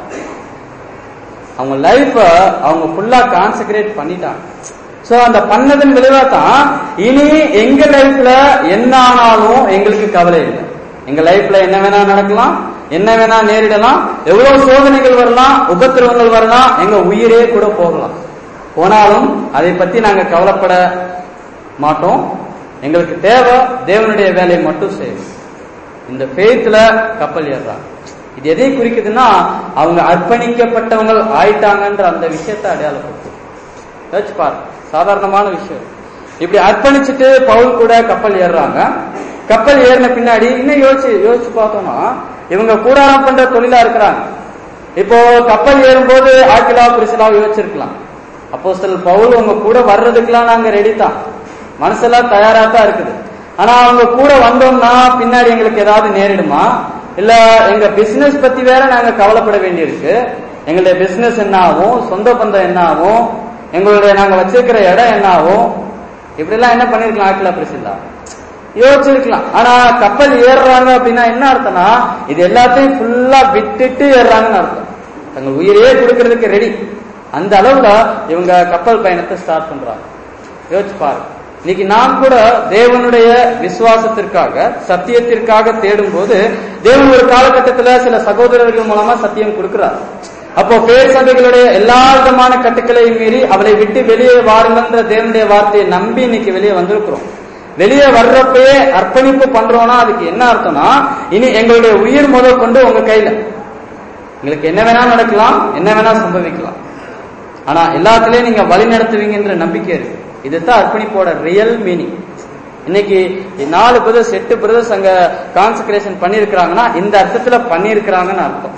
அவங்க லைஃப அவங்க ஃபுல்லா கான்சென்ட்ரேட் பண்ணிட்டாங்க சோ அந்த பண்ணதன் விளைவா தான் இனி எங்க லைஃப்ல என்ன ஆனாலும் எங்களுக்கு கவலை இல்லை எங்க லைஃப்ல என்ன வேணா நடக்கலாம் என்ன வேணா நேரிடலாம் எவ்வளவு சோதனைகள் வரலாம் உபத்திரவங்கள் வரலாம் எங்க உயிரே கூட போகலாம் போனாலும் அதை பத்தி நாங்க கவலைப்பட மாட்டோம் எங்களுக்கு தேவை தேவனுடைய வேலையை மட்டும் செய்யணும் இந்த ஃபெய்த்ல கப்பல் ஏறுறாங்க இது எதை குறிக்குதுன்னா அவங்க அர்ப்பணிக்கப்பட்டவங்க ஆயிட்டாங்கன்ற அந்த விஷயத்தை அடையாளப்படுத்து யோசிச்சு பாரு சாதாரணமான விஷயம் இப்படி அர்ப்பணிச்சுட்டு பவுல் கூட கப்பல் ஏறுறாங்க கப்பல் ஏறின பின்னாடி இன்னும் யோசிச்சு யோசிச்சு பார்த்தோம்னா இவங்க கூடாரம் பண்ற தொழிலா இருக்கிறாங்க இப்போ கப்பல் ஏறும்போது ஆக்கிலா பிரிசிலா யோசிச்சிருக்கலாம் அப்போ பவுல் உங்க கூட வர்றதுக்கெல்லாம் நாங்க ரெடி தான் மனசெல்லாம் தயாரா தான் இருக்குது ஆனா அவங்க கூட வந்தோம்னா பின்னாடி எங்களுக்கு ஏதாவது நேரிடுமா இல்ல எங்க பிசினஸ் பத்தி வேற நாங்க கவலைப்பட வேண்டியிருக்கு எங்களுடைய பிசினஸ் என்ன ஆகும் சொந்த பந்தம் என்ன ஆகும் எங்களுடைய நாங்க வச்சிருக்கிற இடம் என்ன ஆகும் இப்படி எல்லாம் என்ன பண்ணிருக்கலாம் ஆக்கிலா பிரிசில்லா யோசிச்சிருக்கலாம் ஆனா கப்பல் ஏறுறாங்க அப்படின்னா என்ன அர்த்தம்னா இது எல்லாத்தையும் ஃபுல்லா விட்டுட்டு ஏறுறாங்கன்னு அர்த்தம் தங்கள் உயிரையே கொடுக்கறதுக்கு ரெடி அந்த அளவுல இவங்க கப்பல் பயணத்தை ஸ்டார்ட் பண்றாங்க யோசிச்சு பாருங்க இன்னைக்கு நாம் கூட தேவனுடைய விசுவாசத்திற்காக சத்தியத்திற்காக தேடும் போது தேவன் ஒரு காலகட்டத்துல சில சகோதரர்கள் மூலமா சத்தியம் கொடுக்கிறார் அப்போ பேர் சபைகளுடைய எல்லா விதமான கட்டுக்களையும் மீறி அவளை விட்டு வெளியே வாருங்கன்ற தேவனுடைய வார்த்தையை நம்பி இன்னைக்கு வெளியே வந்திருக்கிறோம் வெளியே வர்றப்பயே அர்ப்பணிப்பு பண்றோம்னா அதுக்கு என்ன அர்த்தம்னா இனி எங்களுடைய உயிர் முதல் கொண்டு உங்க கையில உங்களுக்கு என்ன வேணா நடக்கலாம் என்ன வேணா சம்பவிக்கலாம் ஆனா எல்லாத்துலயும் நீங்க வழி நடத்துவீங்கன்ற நம்பிக்கை இருக்கு இதுதான் அர்ப்பணிப்போட ரியல் மீனிங் இன்னைக்கு நாலு பிரதர்ஸ் எட்டு பிரதர்ஸ் அங்க கான்சன்ட்ரேஷன் பண்ணிருக்கிறாங்கன்னா இந்த அர்த்தத்துல பண்ணிருக்கிறாங்கன்னு அர்த்தம்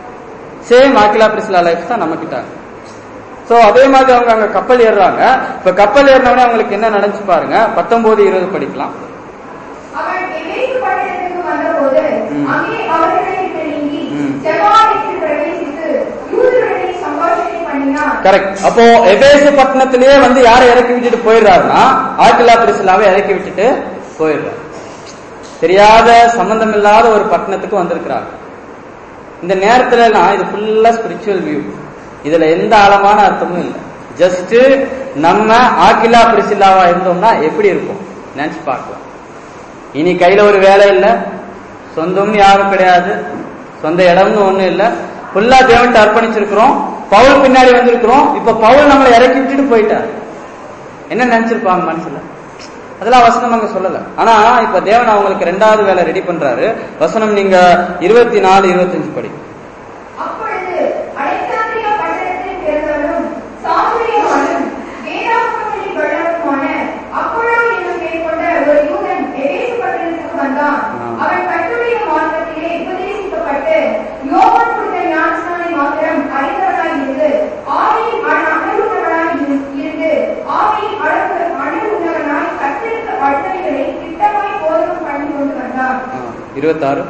சேம் ஆக்கிலா பிரிஸ்லா லைஃப் தான் நம்ம கிட்ட சோ அதே மாதிரி அவங்க அங்க கப்பல் ஏறுறாங்க இப்ப கப்பல் ஏறினவனே அவங்களுக்கு என்ன நடந்துச்சு பாருங்க பத்தொன்பது இருபது படிக்கலாம் அவன் எபேசு பட்டணத்துக்கு வந்தபோது ம். அங்கே அவர்களை விட்டு நீங்கி ம். செவ்வாயத்தில் பிரவேசித்து யூதருடனே சம்பாஷணை பண்ணினான் கரெக்ட் அப்போ எபேசு பட்டணத்திலேயே வந்து யாரை இறக்கி விட்டுட்டு போயிடுறாருன்னா ஆக்கிலா பிரிசிலாவை இறக்கி விட்டுட்டு போயிடுறாரு தெரியாத சம்பந்தம் இல்லாத ஒரு பட்டணத்துக்கு வந்திருக்கிறாங்க இந்த நேரத்துல எல்லாம் இது ஃபுல்லா ஸ்பிரிச்சுவல் வியூ இதுல எந்த ஆழமான அர்த்தமும் இல்லை ஜஸ்ட் நம்ம ஆக்கிலா பிரிசிலாவா இருந்தோம்னா எப்படி இருக்கும் நினைச்சு பார்க்கலாம் இனி கையில ஒரு வேலை இல்ல சொந்தம்னு யாரும் கிடையாது சொந்த இடம்னு ஒண்ணும் இல்ல ஃபுல்லா தேவன்ட்டு அர்ப்பணிச்சிருக்கிறோம் பவுல் பின்னாடி வந்திருக்கிறோம் இப்ப பவுல் நம்மளை இறக்கி விட்டுட்டு போயிட்டார் என்ன நினைச்சிருப்பாங்க மனசுல அதெல்லாம் வசனம் அங்க சொல்லல ஆனா இப்ப தேவன் அவங்களுக்கு ரெண்டாவது வேலை ரெடி பண்றாரு வசனம் நீங்க இருபத்தி நாலு இருபத்தஞ்சு படி அப்பொழுது அலெக்சாந்திரியா பட்டணத்தில் பிறந்தவனும் சாதுரியவானும் வேதாகமங்களில் வல்லவனுமான அப்பொல்லோ என்னும் பெயர் கொண்ட ஒரு யூதன் எபேசு பட்டணத்துக்கு வந்தான் ஆ. அவன் கர்த்தருடைய மார்க்கத்திலே உபதேசிக்கப்பட்டு யோவான் கொடுத்த ஞானஸ்நானை மாத்திரம் அறிந்தவனாய் இருந்து ஆவியில் அண- அணுகுணவனாய் இரு- இருந்து ஆவியில் அளவு அணுகுணவனாய் கர்த்தருக்கு அடுத்தவைகளை திட்டமாய் போதகம் பண்ணி கொண்டு வந்தான் இருபத்தாறு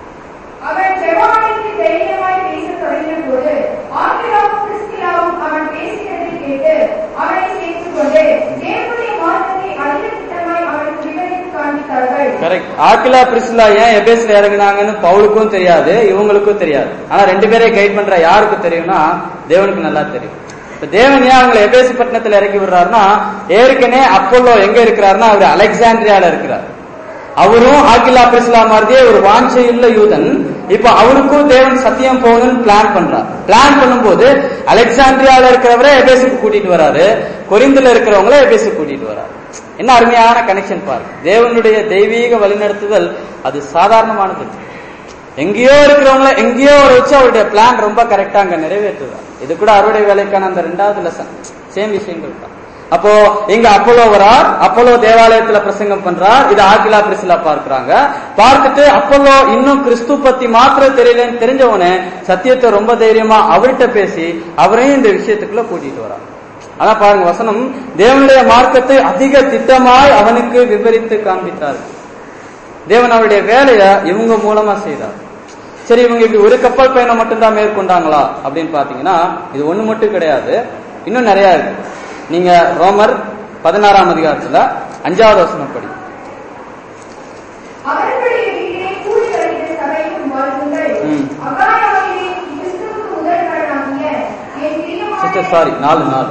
அவன் செவ்வாய்க்கு தைரியமாய் பேசத் தொடங்கின போது ஆங்கிலாவும் கிறிஸ்திலாவும் அவன் பேசினதை கேட்டு அவனை சேர்த்துக் கொண்டு தேவனுடைய மார்க்கத்தை அதிக திட்டமாய் அவனுக்கு விவரித்து காண்பித்தார்கள் கரெக்ட் ஆக்கிலா பிரிஸ்லா ஏன் எபேஸ்ல இறங்குனாங்கன்னு பவுலுக்கும் தெரியாது இவங்களுக்கும் தெரியாது ஆனா ரெண்டு பேரையும் கைட் பண்ற யாருக்கு தெரியும்னா தேவனுக்கு நல்லா தெரியும் இப்ப தேவன் ஏன் அவங்களை எபேசு பட்டணத்துல இறக்கி விடுறாருன்னா ஏற்கனவே அப்போலோ எங்க இருக்கிறாருன்னா அவர் அலெக்சாண்ட்ரியால இருக்கிறார் அவரும் ஆக்கிலா பிரிஸ்லா மாதிரியே ஒரு வாஞ்சையுள்ள யூதன் இப்ப அவருக்கும் தேவன் சத்தியம் போகணும்னு பிளான் பண்றார் பிளான் பண்ணும்போது அலெக்சாண்ட்ரியால இருக்கிறவரை எபேசுக்கு கூட்டிட்டு வராரு கொரிந்துல இருக்கிறவங்கள எபேசுக்கு கூட்டிட்டு வராரு என்ன அருமையான கனெக்ஷன் பாருங்க தேவனுடைய தெய்வீக வழிநடத்துதல் அது சாதாரணமானது இல்ல. எங்கேயோ இருக்கிறவங்கள எங்கேயோ ஒரு வச்சு அவருடைய பிளான் ரொம்ப கரெக்டா அங்க நிறைவேற்றுறார் இது கூட அறுவடை வேலைக்கான அந்த ரெண்டாவது லெசன் சேம் விஷயங்கள் தான் அப்போ இங்க அப்போலோ வரார் அப்போலோ தேவாலயத்துல பிரசங்கம் பண்றார் இது ஆக்கிலா பிரிசிலா பார்க்கறாங்க பார்த்துட்டு அப்போலோ இன்னும் கிறிஸ்து பத்தி மாத்திரம் தெரியலன்னு தெரிஞ்சவனே சத்தியத்தை ரொம்ப தைரியமா அவர்கிட்ட பேசி அவரையும் இந்த விஷயத்துக்குள்ள கூட்டிட்டு வரார் ஆனா பாருங்க வசனம் தேவனுடைய மார்க்கத்தை அதிக திட்டமாய் அவனுக்கு விவரித்து காண்பித்தார் தேவன் அவருடைய வேலையை இவங்க மூலமா செய்தார் சரி இவங்க இப்படி ஒரு கப்பல் பயணம் மட்டும்தான் மேற்கொண்டாங்களா அப்படின்னு பாத்தீங்கன்னா இது ஒண்ணு மட்டும் கிடையாது இன்னும் நிறைய இருக்கு நீங்க ரோமர் பதினாறாம் அதிகாரத்துல அஞ்சாவது வசனம் படி அவர்களுடைய வீட்டிலே சிஸ்டர் சாரி நாலு நாலு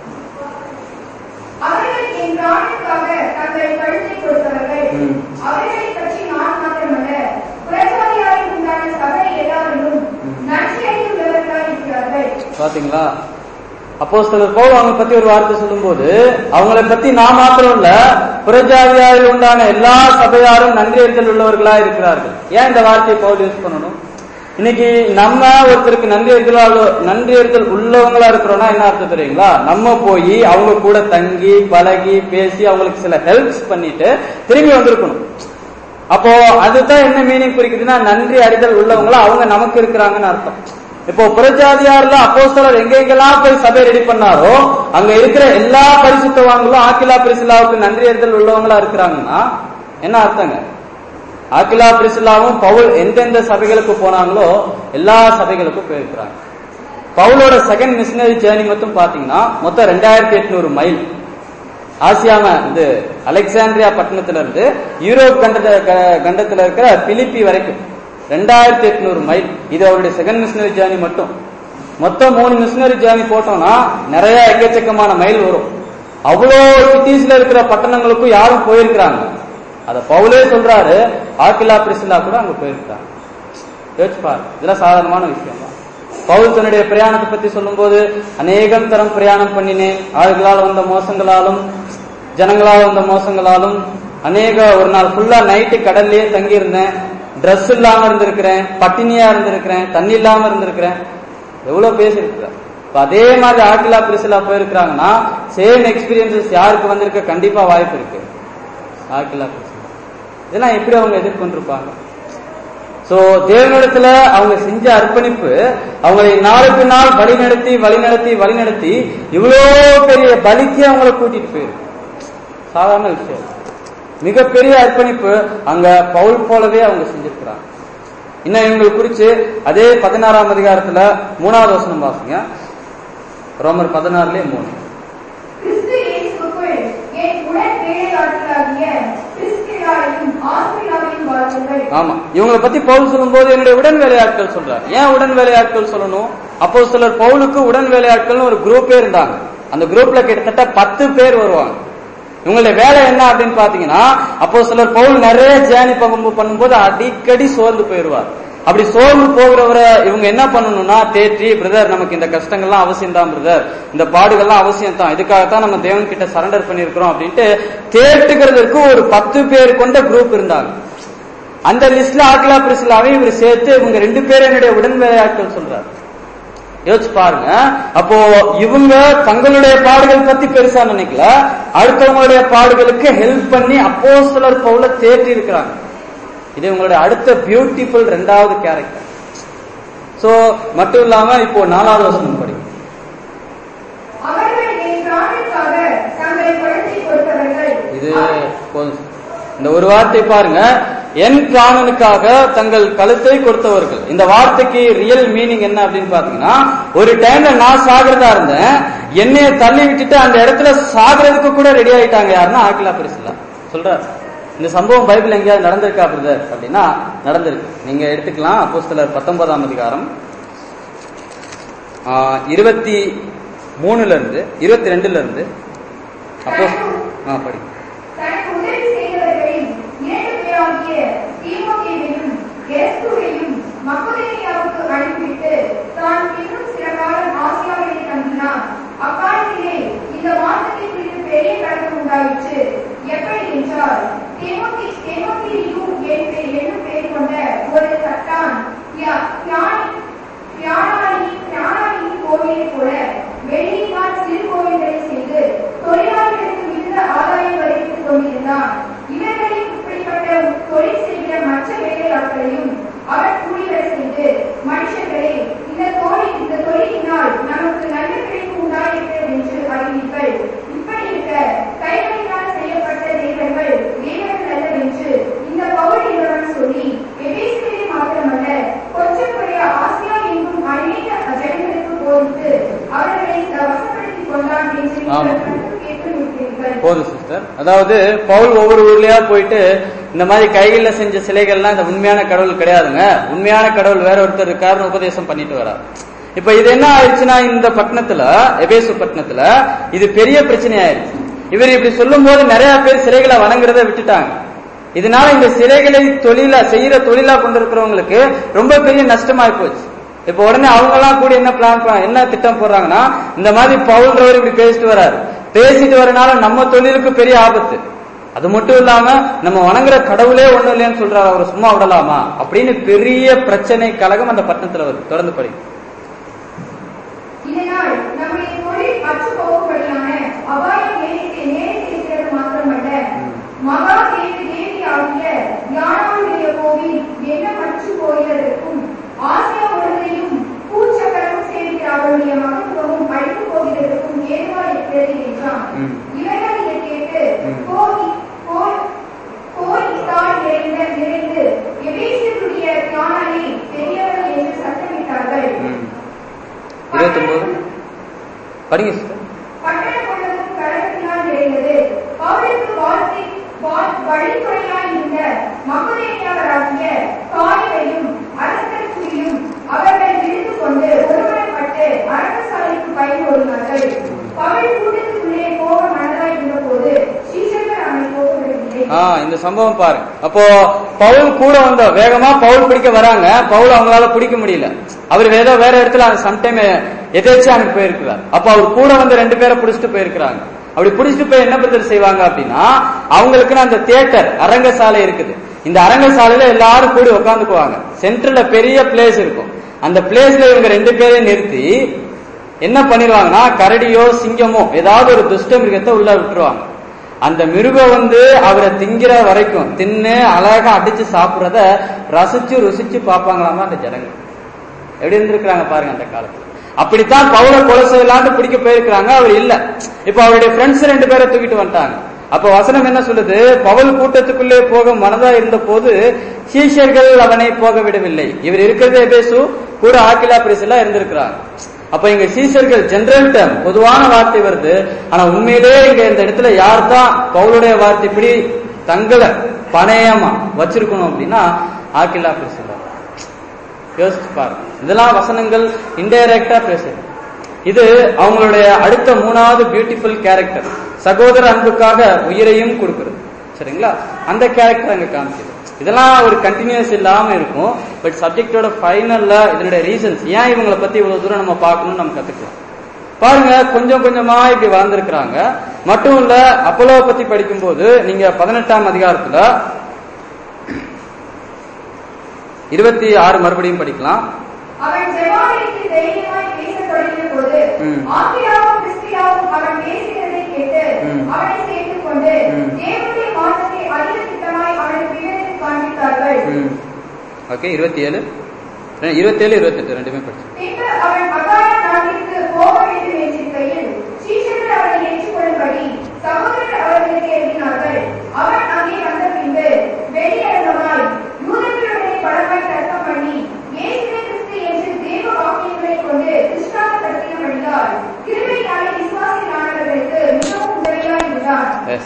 அவர்கள் என் பிராணுக்காக தங்கள் கழுத்தை கொடுத்தவர்கள் ம். அவர்களை பற்றி நான் மாத்திரமல்ல புறஜாதியாரில் உண்டான சபை எல்லாரிலும் நன்றி அறிந்துள்ளவர்களாய் இருக்கிறார்கள் பாத்தீங்களா அப்போ சிலர் பவுல் அவங்க பத்தி ஒரு வார்த்தை சொல்லும்போது அவங்கள பத்தி நான் மாத்திரம் இல்ல புறஜாதியாரில் உண்டான எல்லா சபையாரும் நன்றி அறிதல் உள்ளவர்களா இருக்கிறார்கள் ஏன் இந்த வார்த்தையை பவுல் யூஸ் பண்ணணும் இன்னைக்கு நம்ம ஒருத்தருக்கு நன்றி அறிதல் நன்றி அறிதல் உள்ளவங்களா இருக்கிறோம்னா என்ன அர்த்தம் தெரியுங்களா நம்ம போய் அவங்க கூட தங்கி பழகி பேசி அவங்களுக்கு சில ஹெல்ப்ஸ் பண்ணிட்டு திரும்பி வந்திருக்கணும் அப்போ அதுதான் என்ன மீனிங் குறிக்குதுன்னா நன்றி அறிதல் உள்ளவங்களா அவங்க நமக்கு இருக்கிறாங்கன்னு அர்த்தம் இப்போ புறஜாதியார்ல அப்போஸ்தலர் எங்க எங்கெல்லாம் போய் சபை ரெடி பண்ணாரோ அங்க இருக்கிற எல்லா பரிசுத்தவான்களும் ஆக்கிலா பிரிசிலாவுக்கு நன்றி அறிதல் உள்ளவங்களா இருக்கிறாங்கன்னா என்ன அர்த்தங்க ஆக்கிலா பிரிசிலாவும் பவுல் எந்தெந்த சபைகளுக்கு போனாங்களோ எல்லா சபைகளுக்கும் போயிருக்கிறாங்க பவுலோட செகண்ட் மிஷினரி ஜேர்னி மட்டும் பாத்தீங்கன்னா மொத்தம் ரெண்டாயிரத்தி எட்நூறு மைல் ஆசியாம இது அலெக்சாண்ட்ரியா பட்டணத்துல இருந்து யூரோப் கண்டத க- கண்டத்துல இருக்கிற பிலிப்பி வரைக்கும் ரெண்டாயிரத்தி எட்நூறு மைல் இது அவருடைய செகண்ட் மிஷினரி ஜேர்னி மட்டும் மொத்தம் மூணு மிஷினரி ஜேர்னி போட்டோம்னா நிறைய எக்கச்சக்கமான மைல் வரும் அவ்வளோ சிட்டிஸ்ல இருக்கிற பட்டணங்களுக்கும் யாரும் போயிருக்கிறாங்க அத பவுலே சொல்றாரு ஆக்கிலா பிரிசிலா கூட அங்க போயிருக்காங்க யோசிச்சு பாரு இதெல்லாம் சாதாரணமான விஷயம் தான் பவுல் தன்னுடைய பிரயாணத்தை பத்தி சொல்லும்போது அநேகம் தரம் பிரயாணம் பண்ணினேன் ஆளுகளால் வந்த மோசங்களாலும் ஜனங்களால் வந்த மோசங்களாலும் அநேக ஒரு நாள் ஃபுல்லா நைட்டு கடல்லயே தங்கி இருந்தேன் Dress இல்லாம இருந்திருக்கிறேன் பட்டினியா இருந்திருக்கிறேன் தண்ணி இல்லாம இருந்திருக்கிறேன் எவ்வளவு பேசியிருக்கிறார் இப்ப அதே மாதிரி ஆக்கிலா பிரிசிலா போயிருக்கிறாங்கன்னா சேம் எக்ஸ்பீரியன்சஸ் யாருக்கு வந்திருக்க கண்டிப்பா வாய்ப்பு இருக்கு ஆக்கிலா பிரிசிலா இதெல்லாம் எப்படி அவங்க எதிர்கொண்டிருப்பாங்க சோ தேவனிடத்துல அவங்க செஞ்ச அர்ப்பணிப்பு அவங்களை நாளுக்கு நாள் வழி நடத்தி வழி நடத்தி வழி நடத்தி இவ்வளோ பெரிய பலிக்கு அவங்கள கூட்டிட்டு போயிருக்கு சாதாரண விஷயம் மிகப்பெரிய அர்ப்பணிப்பு அங்க பவுல் போலவே அவங்க செஞ்சிருக்கிறாங்க இன்னும் இவங்களை குறிச்சு அதே பதினாறாம் அதிகாரத்துல மூணாவது வசனம் வாசிங்க ரோமர் பதினாறுலயே மூணு கிறிஸ்து இயேசுவுக்குள் என் உடன் வேலையாட்களாகிய கிறிஸ்தியராயும் ஆசிரியராயும் வாழ்த்துங்கள் ஆமா இவங்களை பத்தி பவுல் சொல்லும்போது என்னுடைய உடன் வேலையாட்கள் சொல்றாரு ஏன் உடன் வேலையாட்கள் சொல்லணும் அப்போ சிலர் பவுலுக்கு உடன் வேலையாட்கள்னு ஒரு குரூப்பே இருந்தாங்க அந்த குரூப்ல கிட்டத்தட்ட பத்து பேர் வருவாங்க இவங்களுடைய வேலை என்ன அப்படின்னு பாத்தீங்கன்னா அப்போ சிலர் பவுல் நிறைய ஜேர்னி பங்கு பண்ணும்போது அடிக்கடி சோர்ந்து போயிடுவார் அப்படி சோர்ந்து போகிறவரை இவங்க என்ன பண்ணணும்னா தேற்றி பிரதர் நமக்கு இந்த கஷ்டங்கள்லாம் அவசியம் தான் பிரதர் இந்த பாடுகள்லாம் அவசியம் தான் இதுக்காகத்தான் நம்ம தேவன் கிட்ட சரண்டர் பண்ணிருக்கிறோம் அப்படின்ட்டு தேட்டுகிறதுக்கு ஒரு பத்து பேர் கொண்ட குரூப் இருந்தாங்க அந்த லிஸ்ட்ல ஆக்கிலா பிரிசிலாவையும் இவர் சேர்த்து இவங்க ரெண்டு பேரும் என்னுடைய உடன் வேலையாட்கள் சொல்றாரு யோசிச்சு பாருங்க அப்போ இவங்க தங்களுடைய பாடுகள் பத்தி பெருசா நினைக்கல அடுத்தவங்களுடைய பாடுகளுக்கு ஹெல்ப் பண்ணி அப்போ சிலர் பவுல தேற்றி இருக்கிறாங்க இது இவங்களுடைய அடுத்த பியூட்டிஃபுல் ரெண்டாவது கேரக்டர் சோ மட்டும் இல்லாம இப்போ நாலாவது வசனம் படி அவர்கள் என் பிராணுக்காக தங்கள் குழந்தை கொடுத்தவர்கள் இது போதும். இந்த ஒரு வார்த்தை பாருங்க என் பிராணனுக்காக தங்கள் கழுத்தை கொடுத்தவர்கள் இந்த வார்த்தைக்கு ரியல் மீனிங் என்ன அப்படின்னு பாத்தீங்கன்னா ஒரு டைம்ல நான் சாகிறதா இருந்தேன் என்னைய தள்ளி விட்டுட்டு அந்த இடத்துல சாகிறதுக்கு கூட ரெடி ஆயிட்டாங்க யாருன்னா ஆக்கிலா பெருசுல சொல்றாரு இந்த சம்பவம் பைபிள் எங்கேயாவது நடந்திருக்கா பிரதர் அப்படின்னா நடந்திருக்கு நீங்க எடுத்துக்கலாம் அப்போ சிலர் பத்தொன்பதாம் அதிகாரம் ஆஹ், இருபத்தி மூணுல இருந்து இருபத்தி ரெண்டுல இருந்து அப்போ ஆ படி தனக்கு உதவி செய்தவர்களில் இரண்டு பேராகிய தீமோத்தேயுவையும் எரஸ்துவையும் மக்கதேனியாவுக்கு அனுப்பிவிட்டு தான் இன்னும் சில காலம் ஆசியாவிலே தங்கினான் அக்காலத்திலே இந்த மாற்றத்தை குறித்து பெரிய கலக்கம் உண்டாயிற்று எப்படி என்றால் தீமோத்தி தீமோத்தேயு என்று என்னும் பெயர் கொண்ட ஒரு சட்டான் யா- ஞானி ஞானாளி ஞானாளியின் கோவிலைப் போல வெளியினால் சிறு கோவில்களை செய்து தொழிலாளர்களுக்கு மிகுந்த ஆதாயம் வருவித்துக் கொண்டிருந்தான் இவர்களில் இப்படிப்பட்ட தொழில் செய்கிற மற்ற வேலையாட்களையும் அவர் கூலிவர செய்து மனுஷர்களே இந்த தொழில் இந்த தொழிலினால் நமக்கு நல்ல கிடைப்பு உண்டாயிருக்கிறது என்று அறிவீர்கள் இப்படி இருக்க கைகளினால் செய்யப்பட்ட தெய்வங்கள் தெய்வங்கள் அல்லவென்று இந்த பவுல் என்பவன் சொல்லி எபேசிலே மாத்திரமல்ல கொஞ்சமுடைய ஆசியா எங்கும் அநேக ஜனங்களுக்கு போதித்து அவர்களை வசப்படுத்திக் கொண்டான் என்று ஆமா. நீங்கள் கண்டு கேட்டு இருக்கிறீர்கள் போதும் சிஸ்டர் அதாவது பவுல் ஒவ்வொரு ஊர்லயா போயிட்டு இந்த மாதிரி கைகள்ல செஞ்ச சிலைகள்லாம் இந்த உண்மையான கடவுள் கிடையாதுங்க உண்மையான கடவுள் வேற ஒருத்தர் இருக்காருன்னு உபதேசம் பண்ணிட்டு வரார் இப்ப இது என்ன ஆயிடுச்சுன்னா இந்த பட்டணத்துல எபேசு பட்டணத்துல இது பெரிய பிரச்சனை ஆயிடுச்சு இவர் இப்படி சொல்லும் போது நிறைய பேர் சிலைகளை வணங்குறத விட்டுட்டாங்க இதனால இந்த சிலைகளை தொழிலா செய்யற தொழிலா கொண்டிருக்கிறவங்களுக்கு ரொம்ப பெரிய நஷ்டமாயி போச்சு இப்ப உடனே அவங்க எல்லாம் கூட என்ன பிளான் என்ன திட்டம் போடுறாங்கன்னா இந்த மாதிரி பவுல்றவர் இப்படி பேசிட்டு வராரு பேசிட்டு வரனால நம்ம தொழிலுக்கு பெரிய ஆபத்து அது மட்டும் இல்லாம நம்ம வணங்குற கடவுளே ஒண்ணும் இல்லைன்னு சொல்றாரு அவர் சும்மா விடலாமா அப்படின்னு பெரிய பிரச்சனை கழகம் அந்த பட்டணத்துல வருது தொடர்ந்து படி இதனால் நம்முடைய தொழில் அற்று போகும்படியான அபாயம் நேரிட்டு நேரிட்டு இருக்கிறது மாத்திரமல்ல மகா தேவி தேவி ஆகிய ஞானாவுடைய கோவில் எண்ணமற்று போகிறதற்கும் ஆசியா முழுவதையும் பூச்சக்கரமும் சேர்க்கிற அவருடைய மகத்துவமும் அழித்து போகிறதற்கும் ஏதுவா இருக்கிறது என்றான் ம். இவர்கள் இதை கேட்டு ம். கோய் கோய் கோயித்தால் நிறைந்த நிறைந்து எபேசியருடைய ஞானனை பெரியவர்கள் என்று சத்தமிட்டார்கள் இருபத்தி ஒன்பது படிங்க sister. பட்டண முழுவதும் கலகத்தினால் நிறைந்தது பவுலுக்கு வார்த்தை வா- வழித்துணையாய் இருந்த மக்களேனியவராகிய காரிகையும் அரசர்களும் அவர்கள் விழுந்து கொண்டு ஒருமனப்பட்டு அரசசாலைக்கு பயன் ஓடினார்கள் பவுல் கூட்டத்துக்குள்ளே போக மனதாய் இருந்தபோது சீசர்கள் அவனை போகவிடவில்லை ஆ இந்த சம்பவம் பாருங்க அப்போ பவுல் கூட வந்த வேகமா பவுல் பிடிக்க வராங்க பவுல் அவங்களால பிடிக்க முடியல அவர் ஏதோ வேற இடத்துல சம்டைம் எதேச்சும் அங்க போயிருக்கிறார் அப்ப அவர் கூட வந்து ரெண்டு பேரை பிடிச்சிட்டு போயிருக்கிறாங்க அப்படி பிடிச்சிட்டு போய் என்ன பிரதர் செய்வாங்க அப்படின்னா அவங்களுக்குன்னு அந்த தியேட்டர் அரங்கசாலை இருக்குது இந்த அரங்கசாலையில எல்லாரும் கூடி உட்காந்துக்குவாங்க சென்டர்ல பெரிய பிளேஸ் இருக்கும் அந்த பிளேஸ்ல இவங்க ரெண்டு பேரையும் நிறுத்தி என்ன பண்ணிடுவாங்கன்னா கரடியோ சிங்கமோ ஏதாவது ஒரு துஷ்ட மிருகத்தை உள்ள விட்டுருவாங்க அந்த மிருகம் வந்து அவரை திங்கிற வரைக்கும் தின்னு அழகா அடிச்சு சாப்பிடுறத ரசிச்சு ருசிச்சு பார்ப்பாங்களாமா அந்த ஜனங்க எப்படி இருந்திருக்கிறாங்க பாருங்க அந்த காலத்துல அப்படித்தான் பவுல கொலை செய்யலான்னு பிடிக்க போயிருக்கிறாங்க அவர் இல்ல இப்ப அவருடைய ஃப்ரெண்ட்ஸ் ரெண்டு பேரை தூக்கிட்டு வந்துட்டாங்க அப்ப வசனம் என்ன சொல்லுது பவுல் கூட்டத்துக்குள்ளே போக மனதா இருந்த போது சீஷர்கள் அவனை போக விடவில்லை இவர் இருக்கிறதே பேசு கூட ஆக்கிலா பிரிசிலா இருந்திருக்கிறாங்க அப்ப இங்க சீசர்கள் ஜெனரல் டேம் பொதுவான வார்த்தை வருது ஆனா உண்மையிலே இங்க இந்த இடத்துல யார் தான் பவுலுடைய வார்த்தை இப்படி தங்களை பணையமா வச்சிருக்கணும் அப்படின்னா ஆக்கிலா பிரிசிலா யோசிச்சு பாருங்க இதெல்லாம் வசனங்கள் இன்டைரக்டா பேசுது இது அவங்களுடைய அடுத்த மூணாவது பியூட்டிஃபுல் கேரக்டர் சகோதர அன்புக்காக உயிரையும் கொடுக்கிறது சரிங்களா அந்த கேரக்டர் அங்க காமிக்குது இதெல்லாம் ஒரு கண்டினியூஸ் இல்லாம இருக்கும் பட் சப்ஜெக்டோட ஃபைனல்ல இதனுடைய ரீசன்ஸ் ஏன் இவங்களை பத்தி இவ்வளவு தூரம் நம்ம பார்க்கணும்னு நம்ம கத்துக்கலாம் பாருங்க கொஞ்சம் கொஞ்சமா இப்படி வளர்ந்துருக்கிறாங்க மட்டும் இல்ல அப்போலோவை பத்தி படிக்கும்போது நீங்க பதினெட்டாம் அதிகாரத்துல இருபத்தி ஆறு மறுபடியும் படிக்கலாம் அவன் ஜெபாலயத்தில் தைரியமாய் பேசத் தொடங்கிய போது ம். ஆக்கியாவும் கிறிஸ்தியாவும் அவன் பேசுகிறதை கேட்டு ம். அவனை சேர்த்துக் கொண்டு ம். தேவனுடைய மாற்றத்தை அதிக திட்டமாய் அவனுக்கு விவரித்து காண்பித்தார்கள் ஓகே இருபத்தி ஏழு இருபத்தி ஏழு இருபத்தெட்டு ரெண்டுமே படிச்சு பின்பு அவன் அகாய நாட்டிற்கு போக வேண்டும் என்றிருக்கையில் சீஷர்கள் அவனை ஏற்றுக்கொள்ளும்படி சகோதரர் அவர்களுக்கு எழுதினார்கள் அவன் அங்கே வந்த பின்பு வெளியரங்கமாய் யூதர்களுடைய பலமாய் தர்க்கம் பண்ணி இயேசுவே கிறிஸ்து என்று தேவ வாக்கியங்களை கொண்டு கிருஷ்ணாவப்படுத்தினபடியால் கிருபையினாலே விசுவாசியானவர்களுக்கு மிகவும் உதவியாய் இருந்தான் எஸ்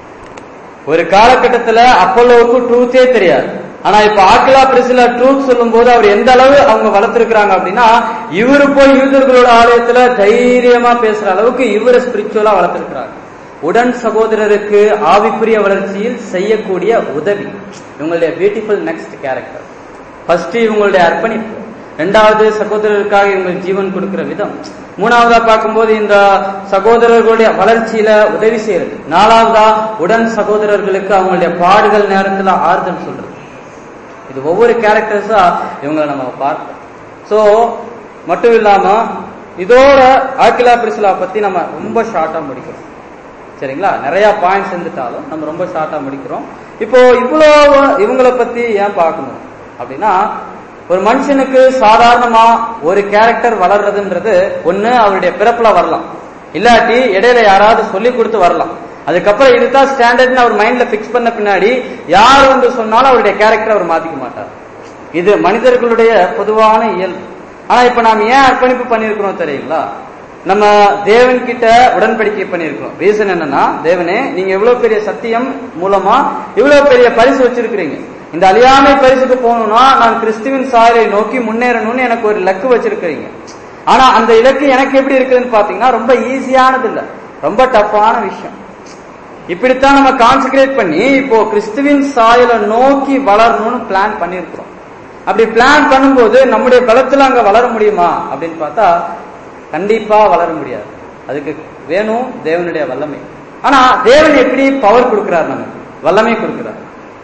ஒரு காலகட்டத்துல அப்போலோவுக்கு ட்ரூத்தே தெரியாது ஆனா இப்ப ஆக்கிலா பிரிசில ட்ரூத் சொல்லும் போது அவர் எந்த அளவு அவங்க வளர்த்திருக்கிறாங்க அப்படின்னா இவரு போய் யூதர்களோட ஆலயத்துல தைரியமா பேசுற அளவுக்கு இவரை ஸ்பிரிச்சுவலா வளர்த்திருக்கிறாங்க உடன் சகோதரருக்கு ஆவிக்குரிய வளர்ச்சியில் செய்யக்கூடிய உதவி இவங்களுடைய பியூட்டிஃபுல் நெக்ஸ்ட் கேரக்டர் ஃபர்ஸ்ட் இவங்களுடைய அர்ப்பணிப்பு ரெண்டாவது சகோதரருக்காக இவங்க ஜீவன் கொடுக்கிற விதம் மூணாவதா பார்க்கும்போது இந்த சகோதரர்களுடைய வளர்ச்சியில உதவி செய்யறது நாலாவதா உடன் சகோதரர்களுக்கு அவங்களுடைய பாடுகள் நேரத்துல ஆறுதல் சொல்றது இது ஒவ்வொரு கேரக்டர்ஸா இவங்களை நம்ம பார்ப்போம் சோ மட்டும் இல்லாம இதோட ஆக்கிலா பிரிசிலா பத்தி நம்ம ரொம்ப ஷார்ட்டா முடிக்கிறோம் சரிங்களா நிறைய பாயிண்ட்ஸ் இருந்துட்டாலும் நம்ம ரொம்ப ஷார்ட்டா முடிக்கிறோம் இப்போ இவ்வளோ இவங்களை பத்தி ஏன் பார்க்கணும் அப்படின்னா ஒரு மனுஷனுக்கு சாதாரணமா ஒரு கேரக்டர் வளர்றதுன்றது ஒண்ணு அவருடைய பிறப்புல வரலாம் இல்லாட்டி இடையில யாராவது சொல்லி கொடுத்து வரலாம் அதுக்கப்புறம் இதுதான் ஸ்டாண்டர்ட்னு அவர் மைண்ட்ல பிக்ஸ் பண்ண பின்னாடி யார் வந்து சொன்னாலும் அவருடைய கேரக்டர் அவர் மாத்திக்க மாட்டார் இது மனிதர்களுடைய பொதுவான இயல்பு ஆனா இப்ப நாம் ஏன் அர்ப்பணிப்பு பண்ணிருக்கிறோம் தெரியுங்களா நம்ம தேவன் கிட்ட உடன்படிக்கை பண்ணிருக்கிறோம் ரீசன் என்னன்னா தேவனே நீங்க இவ்வளவு பெரிய சத்தியம் மூலமா இவ்வளவு பெரிய பரிசு வச்சிருக்கிறீங்க இந்த அழியாமை பரிசுக்கு போகணும்னா நான் கிறிஸ்துவின் சாயலை நோக்கி முன்னேறணும்னு எனக்கு ஒரு லக்கு வச்சிருக்கிறீங்க ஆனா அந்த இலக்கு எனக்கு எப்படி இருக்குதுன்னு பாத்தீங்கன்னா ரொம்ப ஈஸியானது இல்ல ரொம்ப டஃப்பான விஷயம் இப்படித்தான் நம்ம கான்சென்ட்ரேட் பண்ணி இப்போ கிறிஸ்துவின் சாயலை நோக்கி வளரணும்னு பிளான் பண்ணியிருக்கிறோம் அப்படி பிளான் பண்ணும்போது நம்முடைய பலத்துல அங்க வளர முடியுமா அப்படின்னு பார்த்தா கண்டிப்பா வளர முடியாது அதுக்கு வேணும் தேவனுடைய வல்லமை ஆனா தேவன் எப்படி பவர் கொடுக்கிறார் நமக்கு வல்லமை கொடுக்கிறார்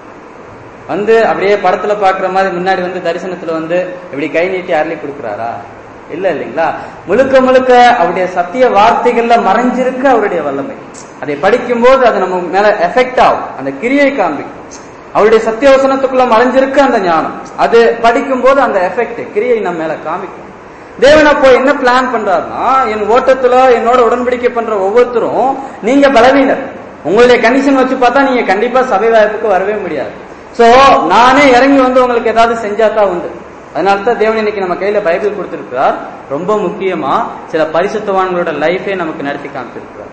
வந்து அப்படியே படத்துல பாக்குற மாதிரி முன்னாடி வந்து தரிசனத்துல வந்து இப்படி கை நீட்டி அருளி கொடுக்கிறாரா இல்ல இல்லைங்களா முழுக்க முழுக்க அவருடைய சத்திய வார்த்தைகள்ல மறைஞ்சிருக்கு அவருடைய வல்லமை அதை படிக்கும்போது அது நம்ம மேல எஃபெக்ட் ஆகும் அந்த கிரியை காண்பிக்கும் அவருடைய சத்திய வசனத்துக்குள்ள மறைஞ்சிருக்கு அந்த ஞானம் அது படிக்கும்போது அந்த எஃபெக்ட் கிரியை நம்ம மேல காமிக்கும் தேவன் அப்போ என்ன பிளான் பண்றாருன்னா என் ஓட்டத்துல என்னோட உடன்படிக்கை பண்ற ஒவ்வொருத்தரும் நீங்க பலவீனர் உங்களுடைய கண்டிஷன் வச்சு பார்த்தா நீங்க கண்டிப்பா சபை வாய்ப்புக்கு வரவே முடியாது சோ நானே இறங்கி வந்து உங்களுக்கு ஏதாவது செஞ்சா தான் உண்டு அதனால தான் தேவன் இன்னைக்கு நம்ம கையில பைபிள் கொடுத்திருக்கிறார் ரொம்ப முக்கியமா சில பரிசுத்தவான்களோட லைஃபே நமக்கு நடத்தி காமிச்சிருக்கிறார்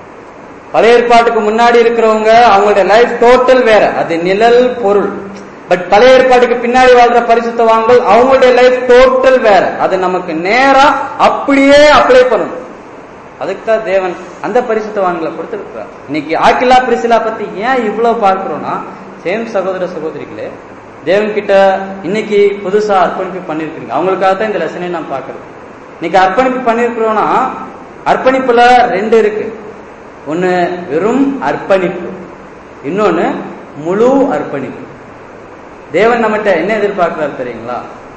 பழைய ஏற்பாட்டுக்கு முன்னாடி இருக்கிறவங்க அவங்களுடைய லைஃப் டோட்டல் வேற அது நிழல் பொருள் பட் பழைய ஏற்பாட்டுக்கு பின்னாடி வாழ்ற பரிசுத்தவான்கள் அவங்களுடைய லைஃப் டோட்டல் வேற அது நமக்கு நேரா அப்படியே அப்ளை பண்ணணும் அதுக்கு தான் தேவன் அந்த பரிசுத்தவான்களை கொடுத்திருக்கிறார் இன்னைக்கு ஆக்கிலா பிரிசிலா பத்தி ஏன் இவ்வளவு பார்க்கிறோம்னா சேம் சகோதர சகோதரிகளே தேவன் கிட்ட இன்னைக்கு புதுசா அர்ப்பணிப்பு பண்ணிருக்கீங்க அவங்களுக்காக தான் இந்த லெசனை நான் பார்க்கறது இன்னைக்கு அர்ப்பணிப்பு பண்ணிருக்கிறோம்னா அர்ப்பணிப்புல ரெண்டு இருக்கு ஒன்னு வெறும் அர்ப்பணிப்பு இன்னொன்னு முழு அர்ப்பணிப்பு தேவன் நம்மகிட்ட என்ன எதிர்பார்க்கிறார் தெரியுங்களா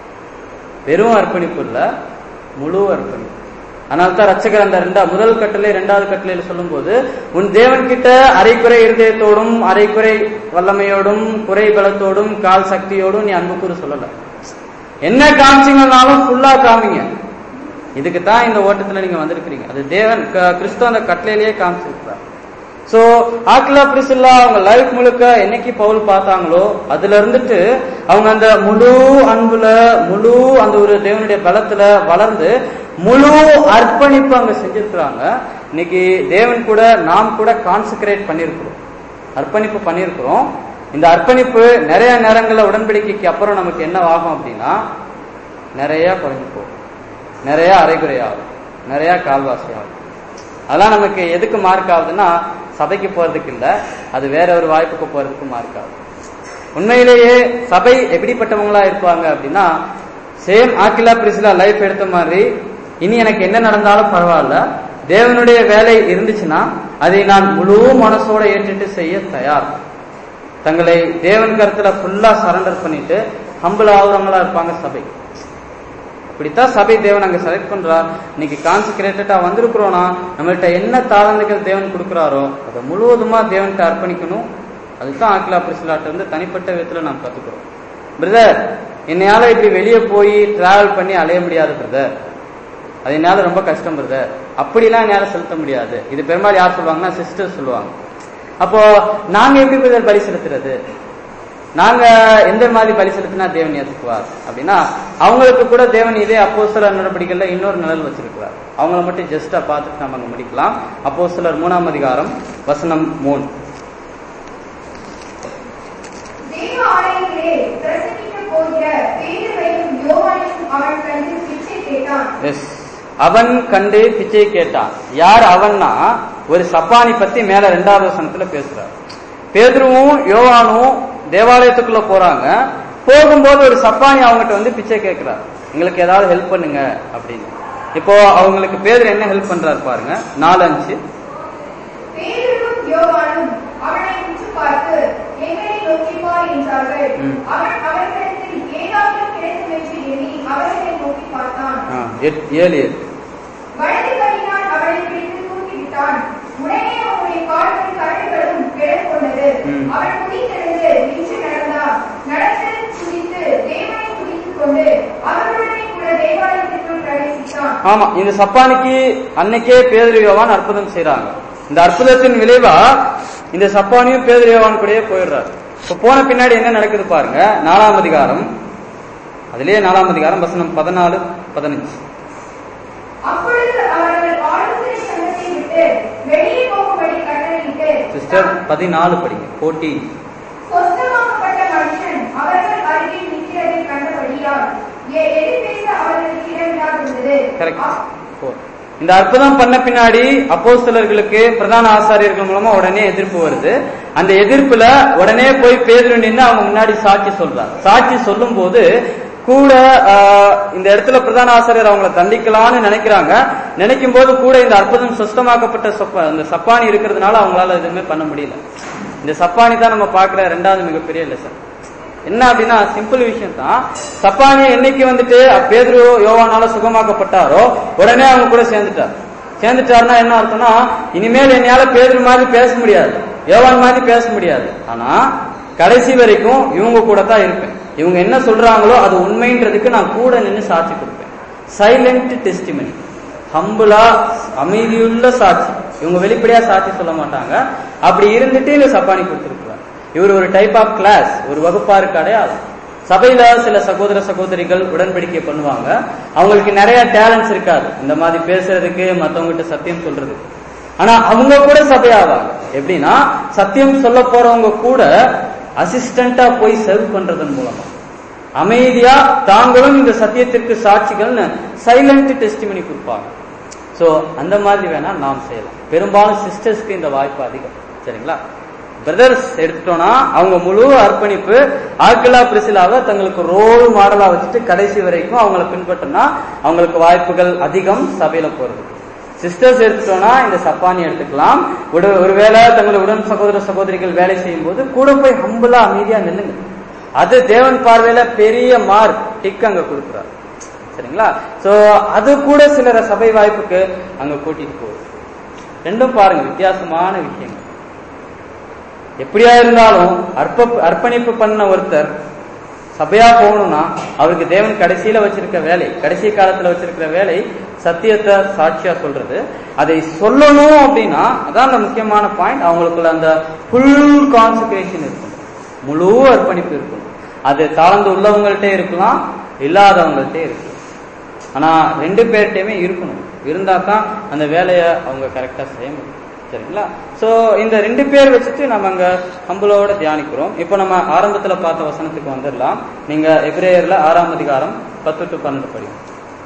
வெறும் அர்ப்பணிப்பு இல்ல முழு அர்ப்பணிப்பு அதனால தான் ரச்சகர் அந்த ரெண்டா முதல் கட்டளை இரண்டாவது கட்டளையில சொல்லும்போது உன் தேவன் கிட்ட அரைக்குறை இருதயத்தோடும் அரைக்குறை வல்லமையோடும் குறை பலத்தோடும் கால் சக்தியோடும் நீ அன்பு கூறு சொல்லல என்ன காமிச்சிங்கனாலும் ஃபுல்லா காமிங்க இதுக்கு தான் இந்த ஓட்டத்துல நீங்க வந்திருக்கிறீங்க அது தேவன் க- கிறிஸ்து அந்த கட்டளையிலேயே காமிச்சிருக்கிறார் சோ ஆக்கிலா பிரிசில்லா அவங்க லைஃப் முழுக்க என்னைக்கு பவுல் பார்த்தாங்களோ அதுல இருந்துட்டு அவங்க அந்த முழு அன்புல முழு அந்த ஒரு தேவனுடைய பலத்துல வளர்ந்து முழு அர்ப்பணிப்பு அங்க செஞ்சிருக்கிறாங்க இன்னைக்கு தேவன் கூட நாம் கூட கான்சென்ட்ரேட் பண்ணியிருக்கிறோம் அர்ப்பணிப்பு பண்ணியிருக்கிறோம் இந்த அர்ப்பணிப்பு நிறைய நேரங்கள்ல உடன்படிக்கைக்கு அப்புறம் நமக்கு என்ன ஆகும் அப்படின்னா நிறைய குறைஞ்சு போகும் நிறைய அரைகுறை ஆகும் நிறைய கால்வாசி ஆகும் அதெல்லாம் நமக்கு எதுக்கு மார்க் ஆகுதுன்னா சபைக்கு போறதுக்கு இல்ல அது வேற ஒரு வாய்ப்புக்கு போறதுக்கு மார்க் ஆகுது உண்மையிலேயே சபை எப்படிப்பட்டவங்களா இருப்பாங்க அப்படின்னா சேம் ஆக்கிலா பிரிசிலா லைஃப் எடுத்த மாதிரி இனி எனக்கு என்ன நடந்தாலும் பரவாயில்ல தேவனுடைய வேலை இருந்துச்சுன்னா அதை நான் முழு மனசோட ஏற்றுட்டு செய்ய தயார் தங்களை தேவன் கருத்துல ஃபுல்லா சரண்டர் பண்ணிட்டு ஹம்பிள் ஆகுறவங்களா இருப்பாங்க சபை இப்படித்தான் சபை தேவன் அங்க செலக்ட் பண்றார் இன்னைக்கு கான்சென்ட்ரேட்டடா வந்திருக்கிறோம்னா நம்மள்ட்ட என்ன தாளந்துகள் தேவன் கொடுக்குறாரோ அதை முழுவதுமா தேவன்கிட்ட அர்ப்பணிக்கணும் அதுதான் ஆக்கிலா பிரிசிலாட்ட இருந்து தனிப்பட்ட விதத்துல நாம் கத்துக்கிறோம் பிரதர் என்னையால இப்படி வெளியே போய் டிராவல் பண்ணி அலைய முடியாது பிரதர் அது என்னால ரொம்ப கஷ்டம் பிரதர் அப்படிலாம் என்னால செலுத்த முடியாது இது பெரும்பாலும் யார் சொல்லுவாங்கன்னா சிஸ்டர் சொல்லுவாங்க அப்போ நாங்க எப்படி பிரதர் பலி செலுத்துறது நாங்க எந்த மாதிரி பலி செலுத்தினா தேவன் ஏற்றுக்குவார் அப்படின்னா அவங்களுக்கு கூட தேவன் இதே அப்போஸ்தலர் நடவடிக்கைகள்ல இன்னொரு நிழல் வச்சிருக்கிறார் அவங்கள மட்டும் ஜஸ்டா பார்த்துட்டு நம்ம அங்க முடிக்கலாம் அப்போஸ்தலர் மூணாம் அதிகாரம் வசனம் மூணு தேவ ஆலயத்திலே பிரசங்கிக்க போகிற பேதுருவையும் யோவானையும் அவன் கண்டு பிச்சை கேட்டான் எஸ் அவன் கண்டு பிச்சை கேட்டான் யார் அவன்னா ஒரு சப்பானி பத்தி மேல ரெண்டாவது வசனத்துல பேசுறார் பேதுருவும் யோவானும் தேவாலயத்துக்குள்ள போறாங்க போகும்போது ஒரு சப்பானி அவங்ககிட்ட வந்து பிச்சை கேட்கிறார் எங்களுக்கு ஏதாவது ஹெல்ப் பண்ணுங்க அப்படின்னு இப்போ அவங்களுக்கு பேதர் என்ன ஹெல்ப் பண்றாரு பாருங்க நாலு அஞ்சு பேதுருவும் யோவானும் அவனை உற்று பார்த்து எங்களை நோக்கி பார் என்றார்கள் ம். அவன் அவர்களிடத்தில் ஏதாவது கிடைக்கும் என்று எண்ணி அவர்களை நோக்கி பார்த்தான் ஆ, எட்- ஏழு ஏழு வலது கையினால் அவனை பிடித்து தூக்கிவிட்டான் உடனே அவனுடைய கால்கள் கரடுகளும் கிடந்து கொண்டது ம். அவன் குதித்தெழுந்து நின்று நடந்தான் நடந்து குதித்து தேவனை துதித்துக் கொண்டு அவர்களுடனே கூட தேவாலயத்திற்குள் பிரவேசித்தான் ஆமா இந்த சப்பானிக்கு அன்னைக்கே பேதர் யோவான் அற்புதம் செய்றாங்க இந்த அற்புதத்தின் விளைவா இந்த சப்பானியும் பேதர் யோவான் கூடயே போயிடுறாரு இப்ப போன பின்னாடி என்ன நடக்குது பாருங்க நாலாம் அதிகாரம் அதுலயே நாலாம் அதிகாரம் வசனம் பதினாலு பதினஞ்சு அப்பொழுது அவர்கள் ஆலோசனை சங்கத்தை விட்டு வெளியே போகும்படி கட்டளையிட்டு சிஸ்டர் பதினாலு படிங்க போட்டி சொந்தமாக்கப்பட்ட மனுஷன் அவர்கள் அருகே நிற்கிறதை கண்டபடியால் எ- எதிர் பேச அவர்களுக்கு இடமில்லாதிருந்தது கரெக்ட் இந்த அற்புதம் பண்ண பின்னாடி அப்போஸ்தலர்களுக்கு பிரதான ஆசாரியர்கள் மூலமா உடனே எதிர்ப்பு வருது அந்த எதிர்ப்புல உடனே போய் பேதுரு நின்று அவங்க முன்னாடி சாட்சி சொல்றாங்க சாட்சி சொல்லும் போது கூட ஆஹ், இந்த இடத்துல பிரதான ஆசிரியர் அவங்கள தண்டிக்கலாம்னு நினைக்கிறாங்க நினைக்கும் போது கூட இந்த அற்புதம் சுத்தமாக்கப்பட்ட சொப்ப- இந்த சப்பானி இருக்கிறதுனால அவங்களால எதுவுமே பண்ண முடியல இந்த சப்பானி தான் நம்ம பார்க்கிற ரெண்டாவது மிகப்பெரிய லெசன் என்ன அப்படின்னா சிம்பிள் விஷயம் தான் சப்பானிய என்னைக்கு வந்துட்டு பேதுரு யோவானால சுகமாக்கப்பட்டாரோ உடனே அவங்க கூட சேர்ந்துட்டார் சேர்ந்துட்டாருன்னா என்ன அர்த்தம்னா இனிமேல் என்னால பேதுரு மாதிரி பேச முடியாது யோவான் மாதிரி பேச முடியாது ஆனா கடைசி வரைக்கும் இவங்க கூட தான் இருப்பேன் இவங்க என்ன சொல்றாங்களோ அது உண்மைன்றதுக்கு நான் கூட நின்று சாட்சி கொடுப்பேன் சைலண்ட் டெஸ்டிமனி ஹம்புலா அமைதியுள்ள சாட்சி இவங்க வெளிப்படையா சாட்சி சொல்ல மாட்டாங்க அப்படி இருந்துட்டு இந்த சப்பானி கொடுத்திருக்கிறார் இவர் ஒரு டைப் ஆஃப் கிளாஸ் ஒரு வகுப்பாருக்கு அடையாளம் சபையில சில சகோதர சகோதரிகள் உடன்படிக்கை பண்ணுவாங்க அவங்களுக்கு நிறைய டேலண்ட்ஸ் இருக்காது இந்த மாதிரி பேசுறதுக்கு மத்தவங்ககிட்ட சத்தியம் சொல்றதுக்கு ஆனா அவங்க கூட சபையாவாங்க எப்படின்னா சத்தியம் சொல்ல போறவங்க கூட அசிஸ்டண்டா போய் சர்வ் பண்றதன் மூலமா அமைதியா தாங்களும் இந்த சத்தியத்திற்கு சாட்சிகள்னு சைலண்ட் டெஸ்டிமனி கொடுப்பாங்க சோ அந்த மாதிரி வேணா நாம் செய்யலாம் பெரும்பாலும் சிஸ்டர்ஸ்க்கு இந்த வாய்ப்பு அதிகம் சரிங்களா பிரதர்ஸ் எடுத்துட்டோம்னா அவங்க முழு அர்ப்பணிப்பு ஆக்கிலா பிரிசிலாவை தங்களுக்கு ரோல் மாடலா வச்சுட்டு கடைசி வரைக்கும் அவங்கள பின்பற்றினா அவங்களுக்கு வாய்ப்புகள் அதிகம் சபையில போறது சிஸ்டர்ஸ் எடுத்துட்டோம்னா இந்த சப்பானி எடுத்துக்கலாம் ஒரு- ஒருவேளை தங்களுடைய உடன் சகோதர சகோதரிகள் வேலை செய்யும் போது கூட போய் ஹம்புலா அமைதியா நில்லுங்க அது தேவன் பார்வையில பெரிய மார்க் டிக் அங்க கொடுக்குறாரு சரிங்களா சோ அது கூட சிலர சபை வாய்ப்புக்கு அங்க கூட்டிட்டு போகுது ரெண்டும் பாருங்க வித்தியாசமான விஷயங்கள் எப்படியா இருந்தாலும் அர்ப்ப அர்ப்பணிப்பு பண்ண ஒருத்தர் சபையா போகணும்னா அவருக்கு தேவன் கடைசியில வச்சிருக்க வேலை கடைசி காலத்துல வச்சிருக்கிற வேலை சத்தியத்தை சாட்சியா சொல்றது அதை சொல்லணும் அப்படின்னா அதான் அந்த முக்கியமான பாயிண்ட் அவங்களுக்குள்ள அந்த ஃபுல் கான்சன்ட்ரேஷன் இருக்கும் முழு அர்ப்பணிப்பு இருக்கும் அது தாழ்ந்து உள்ளவங்கள்ட்டே இருக்கலாம் இல்லாதவங்கள்ட்டே இருக்கலாம் ஆனா ரெண்டு பேர்கிட்டயுமே இருக்கணும் இருந்தா தான் அந்த வேலையை அவங்க கரெக்டா செய்ய முடியும் சரிங்களா சோ இந்த ரெண்டு பேர் வச்சுட்டு நம்ம அங்க ஹம்புலோட தியானிக்கிறோம் இப்போ நம்ம ஆரம்பத்துல பார்த்த வசனத்துக்கு வந்துடலாம் நீங்க எப்ரேயர்ல ஆறாம் அதிகாரம் பத்து டு பன்னெண்டு படிங்க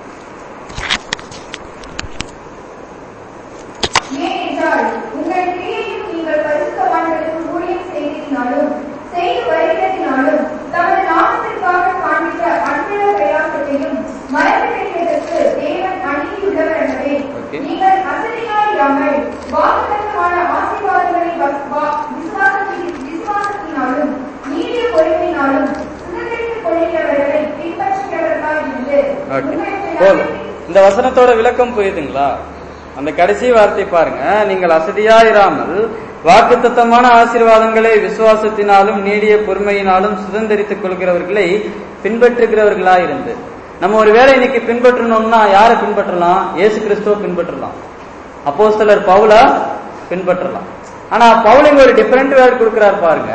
ஏனென்றால் உங்கள் கிரியையும் நீங்கள் பரிசுத்தவான்களுக்கு ஊழியம் செய்ததினாலும் செய்து வருகிறதினாலும் தமது நாமத்திற்காக காண்பித்த அன்புள்ள பிரயாசத்தையும் மறந்துவிடுவதற்கு தேவன் அநீதியுள்ளவர் எனவே Okay. நீங்கள் அசதியாயிராமல் வாக்குத்தத்தமான ஆசீர்வாதங்களை வ- வா- விசுவாசத்தி- விசுவாசத்தினாலும் நீடிய பொறுமையினாலும் சுதந்திரித்துக் கொள்கிறவர்களை பின்பற்றுகிறவர்களாய் இருந்து ஓகே உங்கள் போதும் இந்த வசனத்தோட விளக்கம் புரியுதுங்களா அந்த கடைசி வார்த்தை பாருங்க நீங்கள் அசதியாயிராமல் வாக்குத்தத்தமான ஆசீர்வாதங்களை விசுவாசத்தினாலும் நீடிய பொறுமையினாலும் சுதந்திரித்துக் கொள்கிறவர்களை பின்பற்றுகிறவர்களாய் இருந்து நம்ம ஒரு வேலை இன்னைக்கு பின்பற்றணும்னா யாரை பின்பற்றலாம் இயேசு கிறிஸ்துவ பின்பற்றலாம் அப்போஸ்தலர் பவுலா பின்பற்றலாம் ஆனா பவுல் இங்க ஒரு டிஃபரெண்ட் வேர்ட் கொடுக்கிறார் பாருங்க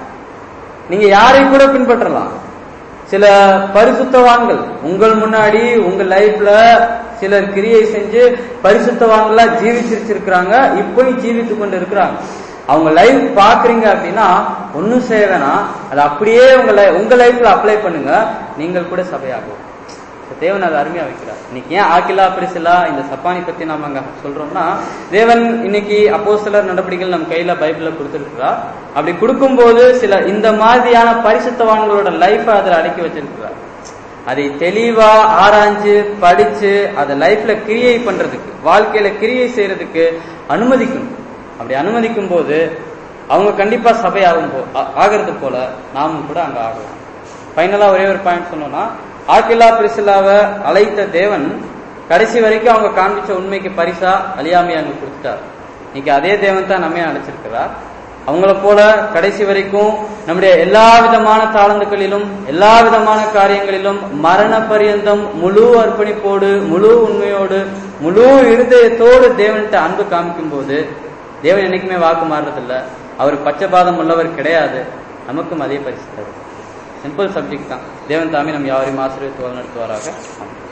நீங்க யாரையும் கூட பின்பற்றலாம் சில பரிசுத்தவான்கள் உங்கள் முன்னாடி உங்க லைஃப்ல சிலர் கிரியை செஞ்சு பரிசுத்தவான்களா ஜீவிச்சிருச்சிருக்கிறாங்க இப்பயும் ஜீவித்து கொண்டு இருக்கிறாங்க அவங்க லைஃப் பாக்குறீங்க அப்படின்னா ஒன்னும் செய்ய வேணாம் அதை அப்படியே உங்க li- உங்க லைஃப்ல அப்ளை பண்ணுங்க நீங்கள் கூட சபையாகும் தேவன் அதை அருமையா வைக்கிறார் இன்னைக்கு ஏன் ஆக்கிலா பிரிசிலா இந்த சப்பானி பத்தி நாம அங்க சொல்றோம்னா தேவன் இன்னைக்கு அப்போஸ்தலர் நடவடிக்கைகள் நம்ம கையில பைபிள்ல கொடுத்திருக்கிறார் அப்படி கொடுக்கும்போது சில இந்த மாதிரியான பரிசுத்தவான்களோட லைஃப அதுல அடக்கி வச்சிருக்கிறார் அதை தெளிவா ஆராய்ஞ்சு படிச்சு அதை லைஃப்ல கிரியை பண்றதுக்கு வாழ்க்கையில கிரியை செய்யறதுக்கு அனுமதிக்கணும் அப்படி அனுமதிக்கும் போது அவங்க கண்டிப்பா சபை ஆகும் போ ஆ- ஆகிறது போல நாமும் கூட அங்க ஆகலாம் ஃபைனலா ஒரே ஒரு பாயிண்ட் சொன்னோம்னா ஆக்கிலா பிரிசிலாவை அழைத்த தேவன் கடைசி வரைக்கும் அவங்க காண்பிச்ச உண்மைக்கு பரிசா அழியாமையா அங்க கொடுத்துட்டார் இன்னைக்கு அதே தேவன் தான் நம்ம அழைச்சிருக்கிறார் அவங்கள போல கடைசி வரைக்கும் நம்முடைய எல்லா விதமான தாளந்துகளிலும் எல்லா விதமான காரியங்களிலும் மரண பரியந்தம் முழு அர்ப்பணிப்போடு முழு உண்மையோடு முழு இருதயத்தோடு தேவன்கிட்ட அன்பு காமிக்கும் போது தேவன் என்னைக்குமே வாக்கு மாறுறதில்ல அவர் பச்சைபாதம் உள்ளவர் கிடையாது நமக்கும் அதே பரிசு தரும் சிம்பிள் சப்ஜெக்ட் தான் தேவன் தாமே நம்ம யாரையும் ஆசிரியர் நடத்துவாராக ஆமென்.